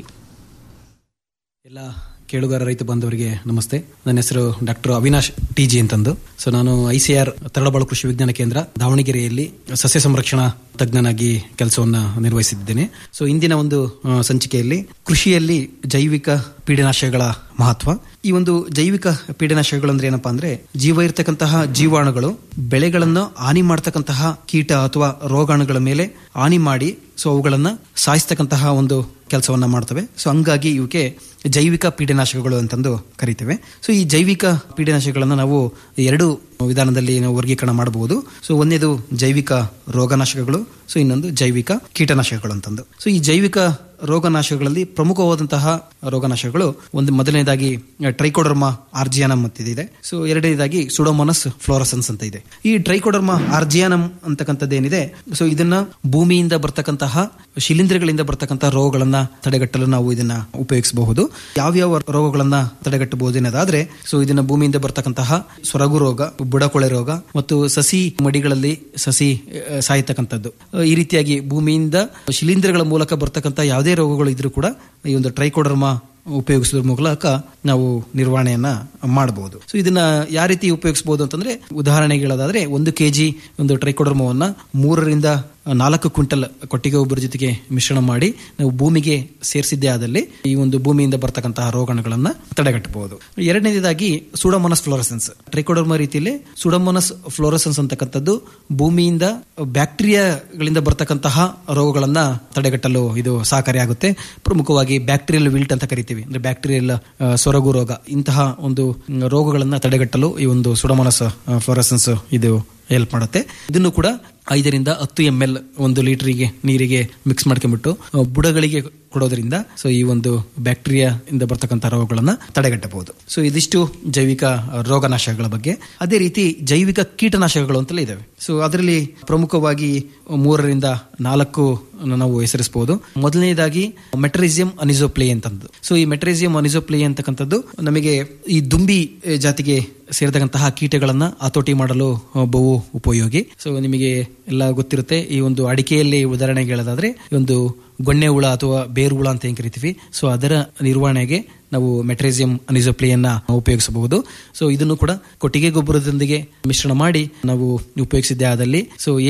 ಎಲ್ಲ ಕೇಳುಗರ ರೈತ ಬಾಂಧವರಿಗೆ ನಮಸ್ತೆ ನನ್ನ ಹೆಸರು ಡಾಕ್ಟರ್ ಅವಿನಾಶ್ ಟಿ ಜಿ ಅಂತಂದು ಸೊ ನಾನು ಐಸಿಆರ್ ತರಳಬಾಳು ಕೃಷಿ ವಿಜ್ಞಾನ ಕೇಂದ್ರ ದಾವಣಗೆರೆಯಲ್ಲಿ ಸಸ್ಯ ಸಂರಕ್ಷಣಾ ತಜ್ಞನಾಗಿ ಕೆಲಸವನ್ನ ನಿರ್ವಹಿಸಿದ್ದೇನೆ ಸೊ ಇಂದಿನ ಒಂದು ಆ, ಸಂಚಿಕೆಯಲ್ಲಿ ಕೃಷಿಯಲ್ಲಿ ಜೈವಿಕ ಪೀಡನಾಶಕಗಳ ಮಹತ್ವ ಈ ಒಂದು ಜೈವಿಕ ಪೀಡನಾಶಕಗಳು ಅಂದ್ರೆ ಏನಪ್ಪಾ ಅಂದ್ರೆ ಜೀವ ಇರತಕ್ಕಂತಹ ಜೀವಾಣುಗಳು ಬೆಳೆಗಳನ್ನು ಹಾನಿ ಮಾಡತಕ್ಕಂತಹ ಕೀಟ ಅಥವಾ ರೋಗಾಣುಗಳ ಮೇಲೆ ಹಾನಿ ಮಾಡಿ ಸೊ ಅವುಗಳನ್ನ ಸಾಯಿಸ್ತಕ್ಕಂತಹ ಒಂದು ಕೆಲಸವನ್ನ ಮಾಡ್ತವೆ ಸೊ ಹಂಗಾಗಿ ಇವಕ್ಕೆ ಜೈವಿಕ ಪೀಡನಾಶಕಗಳು ಅಂತಂದು ಕರಿತೇವೆ ಸೊ ಈ ಜೈವಿಕ ಪೀಡನಾಶಕಗಳನ್ನು ನಾವು ಎರಡು ವಿಧಾನದಲ್ಲಿ ನಾವು ವರ್ಗೀಕರಣ ಮಾಡಬಹುದು ಸೊ ಒಂದೇದು ಜೈವಿಕ ರೋಗನಾಶಕಗಳು ಸೊ ಇನ್ನೊಂದು ಜೈವಿಕ ಕೀಟನಾಶಕಗಳು ಅಂತಂದು ಸೊ ಈ ಜೈವಿಕ ರೋಗನಾಶಕಗಳಲ್ಲಿ ಪ್ರಮುಖವಾದಂತಹ ರೋಗನಾಶಕಗಳು ಒಂದು ಮೊದಲನೇದಾಗಿ ಟ್ರೈಕೋಡರ್ಮಾ ಆರ್ಜಿಯಾನಮ್ ಅಂತ ಇದೆ ಸೊ ಎರಡನೇದಾಗಿ ಸುಡೋಮೋನಸ್ ಫ್ಲೋರಸನ್ಸ್ ಅಂತ ಇದೆ ಈ ಟ್ರೈಕೋಡರ್ಮಾ ಆರ್ಜಿಯಾನಮ್ ಅಂತಕ್ಕಂಥದ್ದು ಏನಿದೆ ಸೊ ಇದನ್ನ ಭೂಮಿಯಿಂದ ಬರ್ತಕ್ಕಂತಹ ಶಿಲೀಂಧ್ರಗಳಿಂದ ಬರ್ತಕ್ಕಂತಹ ರೋಗಗಳನ್ನ ತಡೆಗಟ್ಟಲು ನಾವು ಇದನ್ನ ಉಪಯೋಗಿಸಬಹುದು ಯಾವ್ಯಾವ ರೋಗಗಳನ್ನ ತಡೆಗಟ್ಟಬಹುದು ಅನ್ನೋದಾದ್ರೆ ಸೊ ಇದನ್ನ ಭೂಮಿಯಿಂದ ಬರ್ತಕ್ಕಂತಹ ಸೊರಗು ರೋಗ ಬುಡಕೊಳೆ ರೋಗ ಮತ್ತು ಸಸಿ ಮಡಿಗಳಲ್ಲಿ ಸಸಿ ಆ, ಸಾಯ್ತಕ್ಕಂಥದ್ದು ಆ, ಈ ರೀತಿಯಾಗಿ ಭೂಮಿಯಿಂದ ಶಿಲೀಂಧ್ರಗಳ ಮೂಲಕ ಬರ್ತಕ್ಕಂಥ ಯಾವುದೇ ರೋಗಗಳು ಇದ್ರೂ ಕೂಡ ಈ ಒಂದು ಟ್ರೈಕೋಡರ್ಮಾ ಉಪಯೋಗಿಸೋದ್ರ ಮೂಲಕ ನಾವು ನಿರ್ವಹಣೆಯನ್ನ ಮಾಡಬಹುದು ಸೊ ಇದನ್ನ ಯಾವ ರೀತಿ ಉಪಯೋಗಿಸಬಹುದು ಅಂತಂದ್ರೆ ಉದಾಹರಣೆಗೆ ಹೇಳೋದಾದ್ರೆ ಒಂದು ಕೆಜಿ ಒಂದು ಟ್ರೈಕೋಡರ್ಮವನ್ನ ಮೂರರಿಂದ ನಾಲ್ಕು ಕ್ವಿಂಟಲ್ ಕೊಟ್ಟಿಗೆ ಗೊಬ್ಬರ ಜೊತೆಗೆ ಮಿಶ್ರಣ ಮಾಡಿ ನಾವು ಭೂಮಿಗೆ ಸೇರಿಸಿದ್ದೇ ಆದಲ್ಲಿ ಈ ಒಂದು ಭೂಮಿಯಿಂದ ಬರ್ತಕ್ಕಂತಹ ರೋಗಾಣುಗಳನ್ನ ತಡೆಗಟ್ಟಬಹುದು ಎರಡನೇದಾಗಿ ಸುಡಮೋನಸ್ ಫ್ಲೋರಸೆನ್ಸ್ ಟ್ರೈಕೋಡರ್ಮಾ ರೀತಿಯಲ್ಲಿ ಸುಡಮೋನಸ್ ಫ್ಲೋರಸೆನ್ಸ್ ಅಂತಕ್ಕಂಥದ್ದು ಭೂಮಿಯಿಂದ ಬ್ಯಾಕ್ಟೀರಿಯಾಗಳಿಂದ ಬರ್ತಕ್ಕಂತಹ ರೋಗಗಳನ್ನ ತಡೆಗಟ್ಟಲು ಇದು ಸಹಕಾರಿಯಾಗುತ್ತೆ ಪ್ರಮುಖವಾಗಿ ಬ್ಯಾಕ್ಟೀರಿಯಲ್ ವಿಲ್ಟ್ ಅಂತ ಕರಿತೀವಿ ಅಂದ್ರೆ ಬ್ಯಾಕ್ಟೀರಿಯಲ್ ಆ, ಸೊರಗು ರೋಗ ಇಂತಹ ಒಂದು ಮ್, ರೋಗಗಳನ್ನ ತಡೆಗಟ್ಟಲು ಈ ಒಂದು ಸುಡಮೋನಸ್ ಫ್ಲೋರಸೆನ್ಸ್ ಇದು ಹೆಲ್ಪ್ ಮಾಡುತ್ತೆ ಇದನ್ನು ಕೂಡ ಐದರಿಂದ ಹತ್ತು ಎಂ ಎಲ್ ಒಂದು ಲೀಟರ್ಗೆ ನೀರಿಗೆ ಮಿಕ್ಸ್ ಮಾಡ್ಕೊಂಡ್ಬಿಟ್ಟು ಆ, ಬುಡಗಳಿಗೆ ಕೊಡೋದ್ರಿಂದ ಸೊ ಈ ಒಂದು ಬ್ಯಾಕ್ಟೀರಿಯಾ ಇಂದ ಬರ್ತಕ್ಕಂಥ ರೋಗಗಳನ್ನ ತಡೆಗಟ್ಟಬಹುದು ಸೊ ಇದಿಷ್ಟು ಜೈವಿಕ ರೋಗನಾಶಕಗಳ ಬಗ್ಗೆ ಅದೇ ರೀತಿ ಜೈವಿಕ ಕೀಟನಾಶಕಗಳು ಅಂತಲೇ ಇದಾವೆ ಸೊ ಅದರಲ್ಲಿ ಪ್ರಮುಖವಾಗಿ ಮೂರರಿಂದ ನಾಲ್ಕು ನಾವು ಹೆಸರಿಸಬಹುದು ಮೊದಲನೇದಾಗಿ ಮೆಟ್ರಿಸಿಯಂ ಅನಿಸೋಪ್ಲೇ ಅಂತಂದು ಸೊ ಈ ಮೆಟ್ರಿಸಿಯಂ ಅನಿಸೋಪ್ಲೇ ಅಂತಕ್ಕಂಥದ್ದು ನಮಗೆ ಈ ದುಂಬಿ ಆ, ಜಾತಿಗೆ ಸೇರಿದಂತಹ ಕೀಟಗಳನ್ನ ಹತೋಟಿ ಮಾಡಲು ಆ, ಬಹು ಉಪಯೋಗಿ ಸೊ ನಿಮಗೆ ಎಲ್ಲ ಗೊತ್ತಿರುತ್ತೆ ಈ ಒಂದು ಅಡಿಕೆಯಲ್ಲಿ ಉದಾಹರಣೆಗೆ ಹೇಳೋದಾದ್ರೆ ಈ ಒಂದು ಗೊಣ್ಣೆ ಹುಳ ಅಥವಾ ಬೇರು ಹುಳ ಅಂತ ಏನ್ ಕರಿತೀವಿ ಸೊ ಅದರ ನಿರ್ವಹಣೆಗೆ ನಾವು ಮೆಟ್ರೇಸಿಯಂ ಅನಿಸೋಪ್ಲಿಯನ್ನ ಉಪಯೋಗಿಸಬಹುದು ಸೊ ಇದನ್ನು ಕೂಡ ಕೊಟ್ಟಿಗೆ ಗೊಬ್ಬರದೊಂದಿಗೆ ಮಿಶ್ರಣ ಮಾಡಿ ನಾವು ಉಪಯೋಗಿಸಿದ್ದೇ ಆದಲ್ಲಿ ಸೊ ಏನು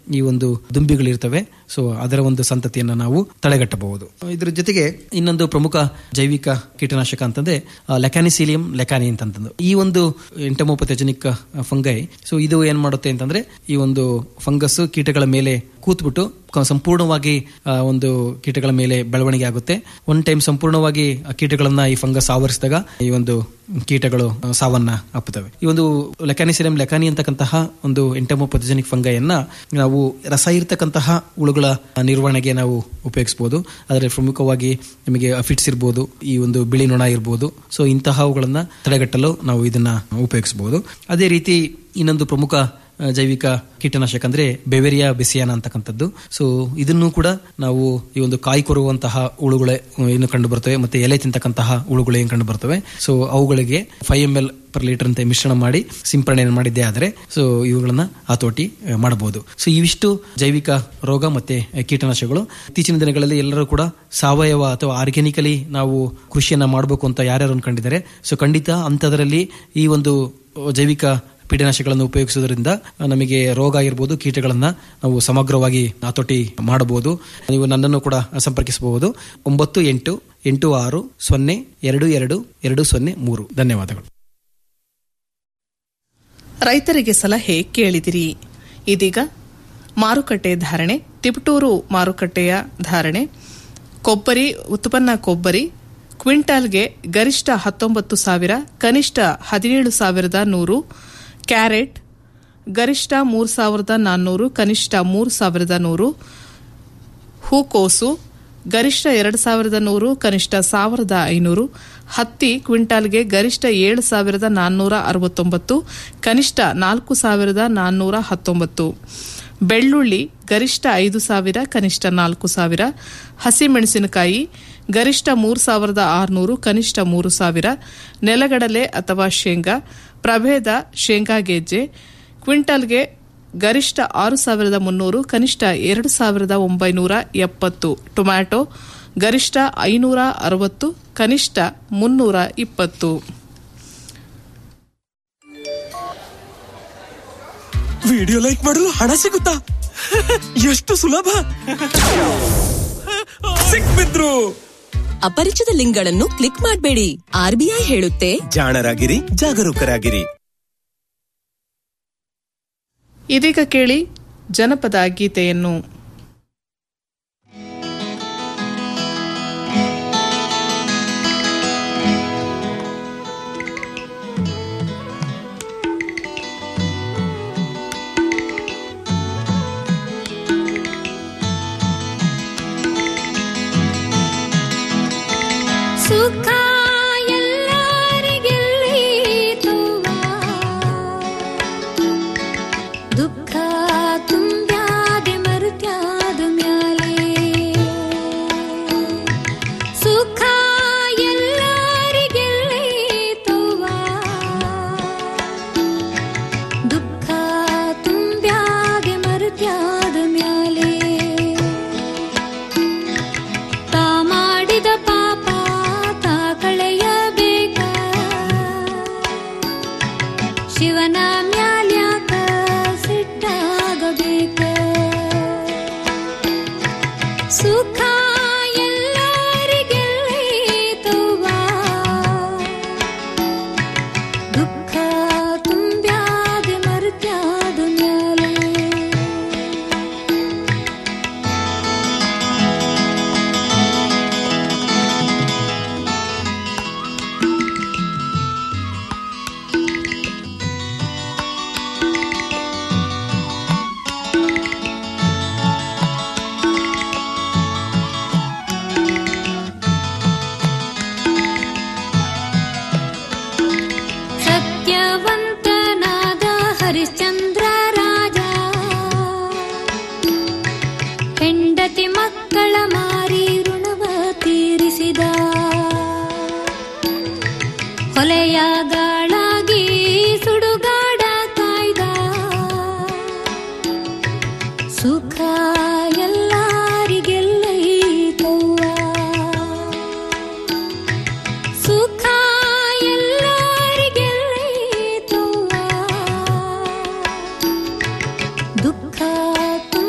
ಈ ಒಂದು ದುಂಬಿಗಳಿರ್ತವೆ ಸೊ ಅದರ ಒಂದು ಸಂತತಿಯನ್ನ ನಾವು ತಡೆಗಟ್ಟಬಹುದು ಇದರ ಜೊತೆಗೆ ಇನ್ನೊಂದು ಪ್ರಮುಖ ಜೈವಿಕ ಕೀಟನಾಶಕ ಅಂತಂದ್ರೆ ಲೆಕಾನಿಸಿಲಿಯಂ ಲೆಕಾನಿ ಅಂತಂದು ಈ ಒಂದು ಎಂಟಮೋಪಥೆಜನಿಕ್ ಫಂಗೈ ಸೊ ಇದು ಏನ್ ಮಾಡುತ್ತೆ ಅಂತಂದ್ರೆ ಈ ಒಂದು ಫಂಗಸ್ ಕೀಟಗಳ ಮೇಲೆ ಕೂತ್ಬಿಟ್ಟು ಕ- ಸಂಪೂರ್ಣವಾಗಿ ಆ, ಒಂದು ಕೀಟಗಳ ಮೇಲೆ ಬೆಳವಣಿಗೆ ಆಗುತ್ತೆ ಒನ್ ಟೈಮ್ ಸಂಪೂರ್ಣವಾಗಿ ಆ ಕೀಟಗಳನ್ನ ಈ ಫಂಗಸ್ ಆವರಿಸಿದಾಗ ಈ ಒಂದು ಕೀಟಗಳು ಆ, ಸಾವನ್ನ ಅಪ್ಪುತ್ತವೆ ಈ ಒಂದು ಲೆಕಾನಿಸಿರಂ ಲೆಕಾನಿ ಅಂತಕ್ಕಂತಹ ಒಂದು ಎಂಟಮೋಪಥೆಜನಿಕ್ ಫಂಗೈಯನ್ನ ನಾವು ರಸ ಇರ್ತಕ್ಕಂತಹ ಹುಳುಗಳ ನಿರ್ವಹಣೆಗೆ ನಾವು ಉಪಯೋಗಿಸಬಹುದು ಅದರಲ್ಲಿ ಪ್ರಮುಖವಾಗಿ ನಿಮಗೆ ಫಿಟ್ಸ್ ಇರ್ಬೋದು ಈ ಒಂದು ಬಿಳಿ ನೊಣ ಇರ್ಬೋದು ಸೊ ಇಂತಹವುಗಳನ್ನ ತಡೆಗಟ್ಟಲು ನಾವು ಇದನ್ನ ಉಪಯೋಗಿಸಬಹುದು ಅದೇ ರೀತಿ ಇನ್ನೊಂದು ಪ್ರಮುಖ ಆ, ಜೈವಿಕ ಕೀಟನಾಶಕ ಅಂದ್ರೆ ಬೆವೆರಿಯಾ ಬೆಸಿಯಾನ ಅಂತಕ್ಕಂಥದ್ದು ಸೊ ಇದನ್ನು ಕೂಡ ನಾವು ಈ ಒಂದು ಕಾಯಿ ಕೊರುವಂತಹ ಹುಳುಗಳೇ ಏನು ಕಂಡು ಬರ್ತವೆ ಮತ್ತೆ ಎಲೆ ತಿಂತಕ್ಕಂತಹ ಹುಳುಗಳು ಏನು ಕಂಡು ಬರ್ತವೆ ಸೊ ಅವುಗಳಿಗೆ five M L per litre ಅಂತ ಮಿಶ್ರಣ ಮಾಡಿ ಸಿಂಪರಣೆ ಮಾಡಿದ್ದೇ ಆದರೆ ಸೊ ಇವುಗಳನ್ನ ಹತೋಟಿ ಆ, ಮಾಡಬಹುದು ಸೊ ಇವಿಷ್ಟು ಜೈವಿಕ ರೋಗ ಮತ್ತೆ ಆ, ಕೀಟನಾಶಕಗಳು ಇತ್ತೀಚಿನ ದಿನಗಳಲ್ಲಿ ಎಲ್ಲರೂ ಕೂಡ ಸಾವಯವ ಅಥವಾ ಆರ್ಗ್ಯಾನಿಕಲಿ ನಾವು ಕೃಷಿಯನ್ನ ಮಾಡಬೇಕು ಅಂತ ಯಾರ್ಯಾರು ಅನ್ಕೊಂಡಿದ್ದಾರೆ ಸೊ ಖಂಡಿತ ಅಂಥದ್ರಲ್ಲಿ ಈ ಒಂದು ಜೈವಿಕ ಕೀಟನಾಶಕಗಳನ್ನು ಉಪಯೋಗಿಸುವುದರಿಂದ ನಮಗೆ ರೋಗ ಇರ್ಬೋದು ಕೀಟಗಳನ್ನ ನಾವು ಸಮಗ್ರವಾಗಿ ಹತೋಟಿ ಮಾಡಬಹುದು ನೀವು ನನ್ನನ್ನು ಕೂಡ ಸಂಪರ್ಕಿಸಬಹುದು ಒಂಬತ್ತು ಎಂಟು ಎಂಟು ಆರು ಸೊನ್ನೆ ಎರಡು ಎರಡು ಎರಡು ಸೊನ್ನೆ ಮೂರು ಧನ್ಯವಾದಗಳು ರೈತರಿಗೆ ಸಲಹೆ ಕೇಳಿದಿರಿ ಇದೀಗ ಮಾರುಕಟ್ಟೆ ಧಾರಣೆ ತಿಪಟೂರು ಮಾರುಕಟ್ಟೆಯ ಧಾರಣೆ ಕೊಬ್ಬರಿ ಉತ್ಪನ್ನ ಕೊಬ್ಬರಿ ಕ್ವಿಂಟಾಲ್ಗೆ ಗರಿಷ್ಠ ಹತ್ತೊಂಬತ್ತು ಸಾವಿರ ಕನಿಷ್ಠ ಹದಿನೇಳು ಸಾವಿರದ ನೂರು ಕ್ಯಾರೆಟ್ ಗರಿಷ್ಠ ಮೂರು ಸಾವಿರದ ನಾನ್ನೂರು ಕನಿಷ್ಠ ಮೂರು ಸಾವಿರದ ನೂರು ಹೂಕೋಸು ಗರಿಷ್ಠ ಎರಡು ಸಾವಿರದ ನೂರು ಕನಿಷ್ಠ ಸಾವಿರದ ಐನೂರು ಹತ್ತಿ ಕ್ವಿಂಟಾಲ್ಗೆ ಗರಿಷ್ಠ ಏಳು ಸಾವಿರದ ನಾನ್ನೂರ ಅರವತ್ತೊಂಬತ್ತು ಕನಿಷ್ಠ ನಾಲ್ಕು ಸಾವಿರದ ನಾನ್ನೂರ ಹತ್ತೊಂಬತ್ತು ಬೆಳ್ಳುಳ್ಳಿ ಗರಿಷ್ಠ ಐದು ಸಾವಿರ ಕನಿಷ್ಠ ನಾಲ್ಕು ಸಾವಿರ ಹಸಿಮೆಣಸಿನಕಾಯಿ ಗರಿಷ್ಠ ಮೂರು ಸಾವಿರದ ಆರುನೂರು ಕನಿಷ್ಠ ಮೂರು ಸಾವಿರ ನೆಲಗಡಲೆ ಅಥವಾ ಶೇಂಗಾ ಪ್ರಭೇದ ಶೇಂಗಾ ಗೆಜ್ಜೆ ಕ್ವಿಂಟಲ್ಗೆ ಗರಿಷ್ಠ ಆರು ಸಾವಿರದ ಮುನ್ನೂರು ಕನಿಷ್ಠ ಎರಡು ಸಾವಿರದ ಒಂಬೈನೂರ ಎಪ್ಪತ್ತು ಟೊಮ್ಯಾಟೊ ಗರಿಷ್ಠ ಐನೂರ ಅರವತ್ತು ಕನಿಷ್ಠ ಮುನ್ನೂರ ಇಪ್ಪತ್ತು ವಿಡಿಯೋ ಲೈಕ್ ಮಾಡಲು ಹಣ ಸಿಗುತ್ತಾ ಎಷ್ಟು ಸುಲಭ ಸಿಕ್ಬಿದ್ರು ಅಪರಿಚಿತ ಲಿಂಕ್ಗಳನ್ನು ಕ್ಲಿಕ್ ಮಾಡಬೇಡಿ ಆರ್ಬಿಐ ಹೇಳುತ್ತೆ ಜಾಣರಾಗಿರಿ ಜಾಗರೂಕರಾಗಿರಿ ಇದೀಗ ಕೇಳಿ ಜನಪದ ಗೀತೆಯನ್ನು ಸುಖ ಎಲ್ಲರಿಗೆಲ್ಲೀತುವ ದುಃಖ ತುಂಬ್ಯಾದೆ ಮರುತ್ಯಾದ ಮ್ಯಾಲೆ ಸುಖ ಎಲ್ಲರಿಗೆಲ್ಲೀತುವ ದುಃಖ ತುಂಬ್ಯಾದೆ ಮರುತ್ಯಾದ ಮ್ಯಾಲೆ ತಾ ಮಾಡಿದ ಪಾಪ ತಾ ಕಳೆಯಬೇಕ ಶಿವನ ಮ್ಯಾಲ್ಯಾಕ ಸಿಟ್ಟಾಗಬೇಕ ಸುಖ ಎಲ್ಲರಿಗೆಲ್ಲೀತುವ ದುಃಖ ತುಂಬ್ಯಾದೆ ಮರುತ್ಯಾದ ಮ್ಯಾಲೆ ಸತ್ಯವಂತನಾದ ಹರಿಶ್ಚಂದ್ರ ರಾಜ ಹೆಂಡತಿ ಮಕ್ಕಳ ಮಾರಿ ಋಣವ ತೀರಿಸಿದ ಹೊಲೆಯಾಗಾಳಾಗಿ ಸುಡುಗಾಡ ಕಾಯ್ದ ಸುಖ ಎಲ್ಲರಿಗೆಲ್ಲೈತವ್ವ ಸುಖ ಎಲ್ಲರಿಗೆಲ್ಲೈತವ್ವ ದುಃಖ ತುಂಬ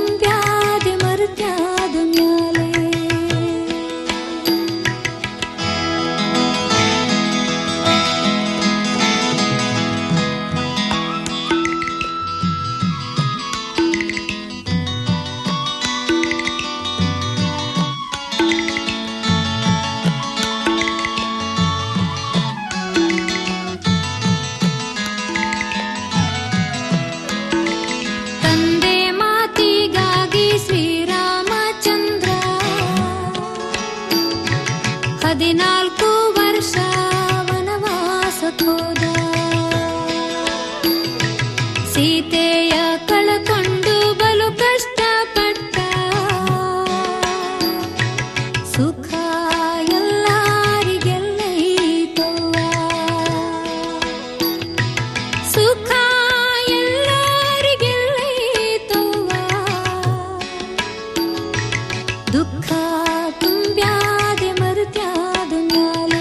ಹದಿನಾಲ್ಕು ವರ್ಷ ವನವಾಸಕ್ಕೋದ ಸೀತೆಯ ಕಳಕೊಂಡು ಬಲು ಕಷ್ಟಪಟ್ಟ ಸುಖ ಎಲ್ಲರಿಗೆಲ್ಲೈತವ್ವ ಸುಖ ಎಲ್ಲರಿಗೆಲ್ಲೈತವ್ವ ದುಃಖ ತುಂಬ್ಯಾದೆ ಮರುತ್ಯಾದ ಮ್ಯಾಲೆ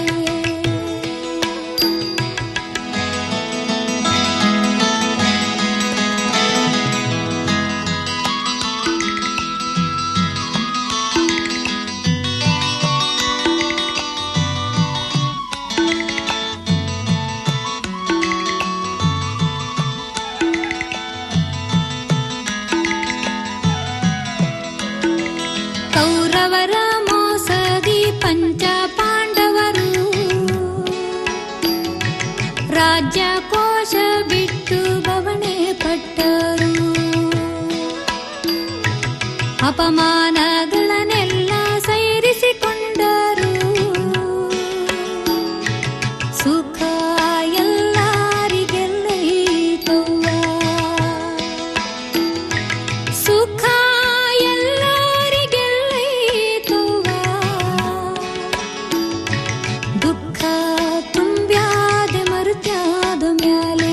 ಕೌರವರ ಮೋಸದಿ ಪಂಚ ಪಾಂಡವರು ರಾಜ್ಯ ಕೋಶ ಬಿಟ್ಟು ಬವಣೆ ಪಟ್ಟರು ಅಪಮಾನಗಳನ್ನೆಲ್ಲ ಸೈರಿಸಿಕೊಂಡರು ಸುಖ ಎಲ್ಲರಿಗೆಲ್ಲೈತವ್ವ ಸುಖ ಎಲ್ಲರಿಗೆಲ್ಲೈತವ್ವ ದುಃಖ ತುಂಬ್ಯಾದೆ ಮರುತ್ಯಾದ ಮ್ಯಾಲೆ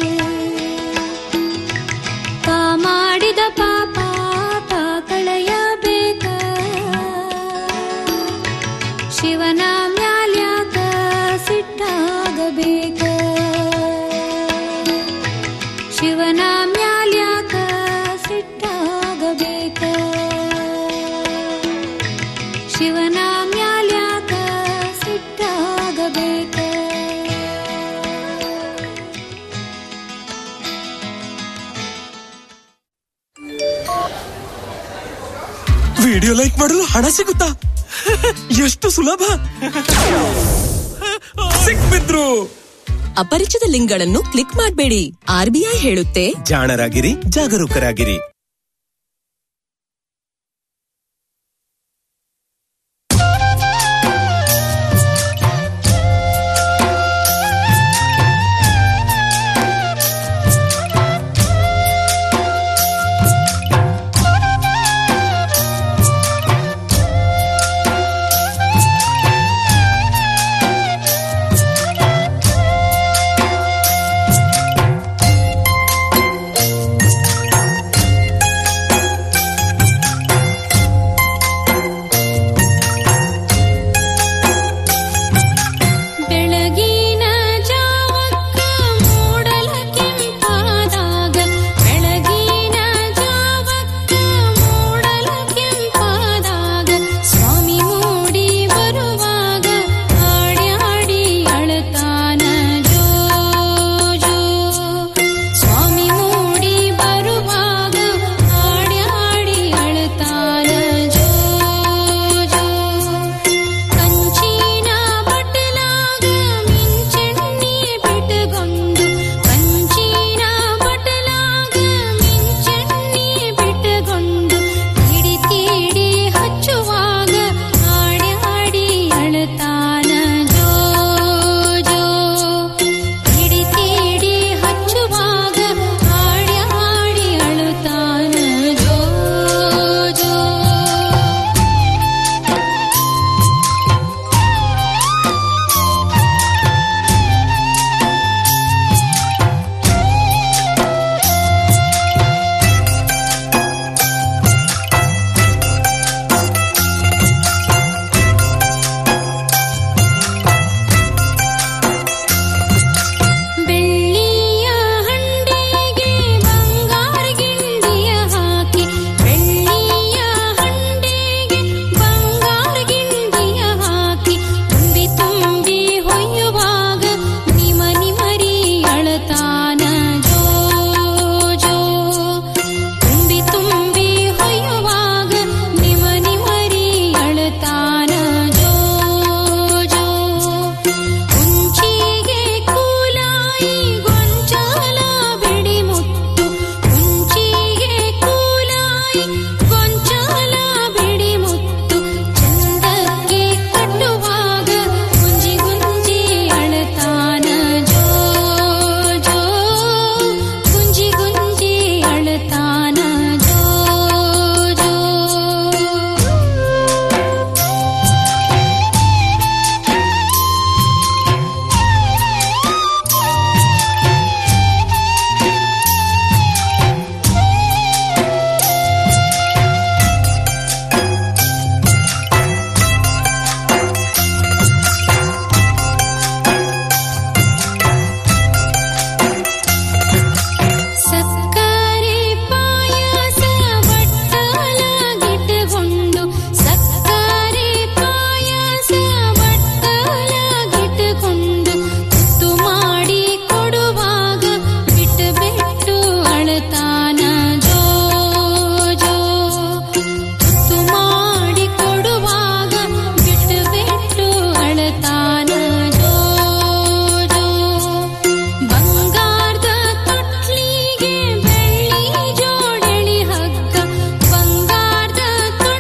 ತಾ ಮಾಡಿದ ಪಾಪ ತಾ ಕಳೆಯಬೇಕ ಶಿವನ ಮ್ಯಾಲ್ಯಾಕ ಸಿಟ್ಟಾಗಬೇಕ ಶಿವನ ಮ್ಯಾಲ್ಯಾಕ ಸಿಟ್ಟಾಗಬೇಕ ಶಿವನ ಮ್ಯಾಲ್ಯಾಕ ಸಿಟ್ಟಾಗಬೇಕ ವಿಡಿಯೋ ಲೈಕ್ ಮಾಡಲು ಹಣ ಸಿಗುತ್ತಾ ಎಷ್ಟು ಸುಲಭ ಸಿಕ್ಬಿದ್ರು ಅಪರಿಚಿತ ಲಿಂಕ್ಗಳನ್ನು ಕ್ಲಿಕ್ ಮಾಡಬೇಡಿ ಆರ್ಬಿಐ ಹೇಳುತ್ತೆ ಜಾಣರಾಗಿರಿ ಜಾಗರೂಕರಾಗಿರಿ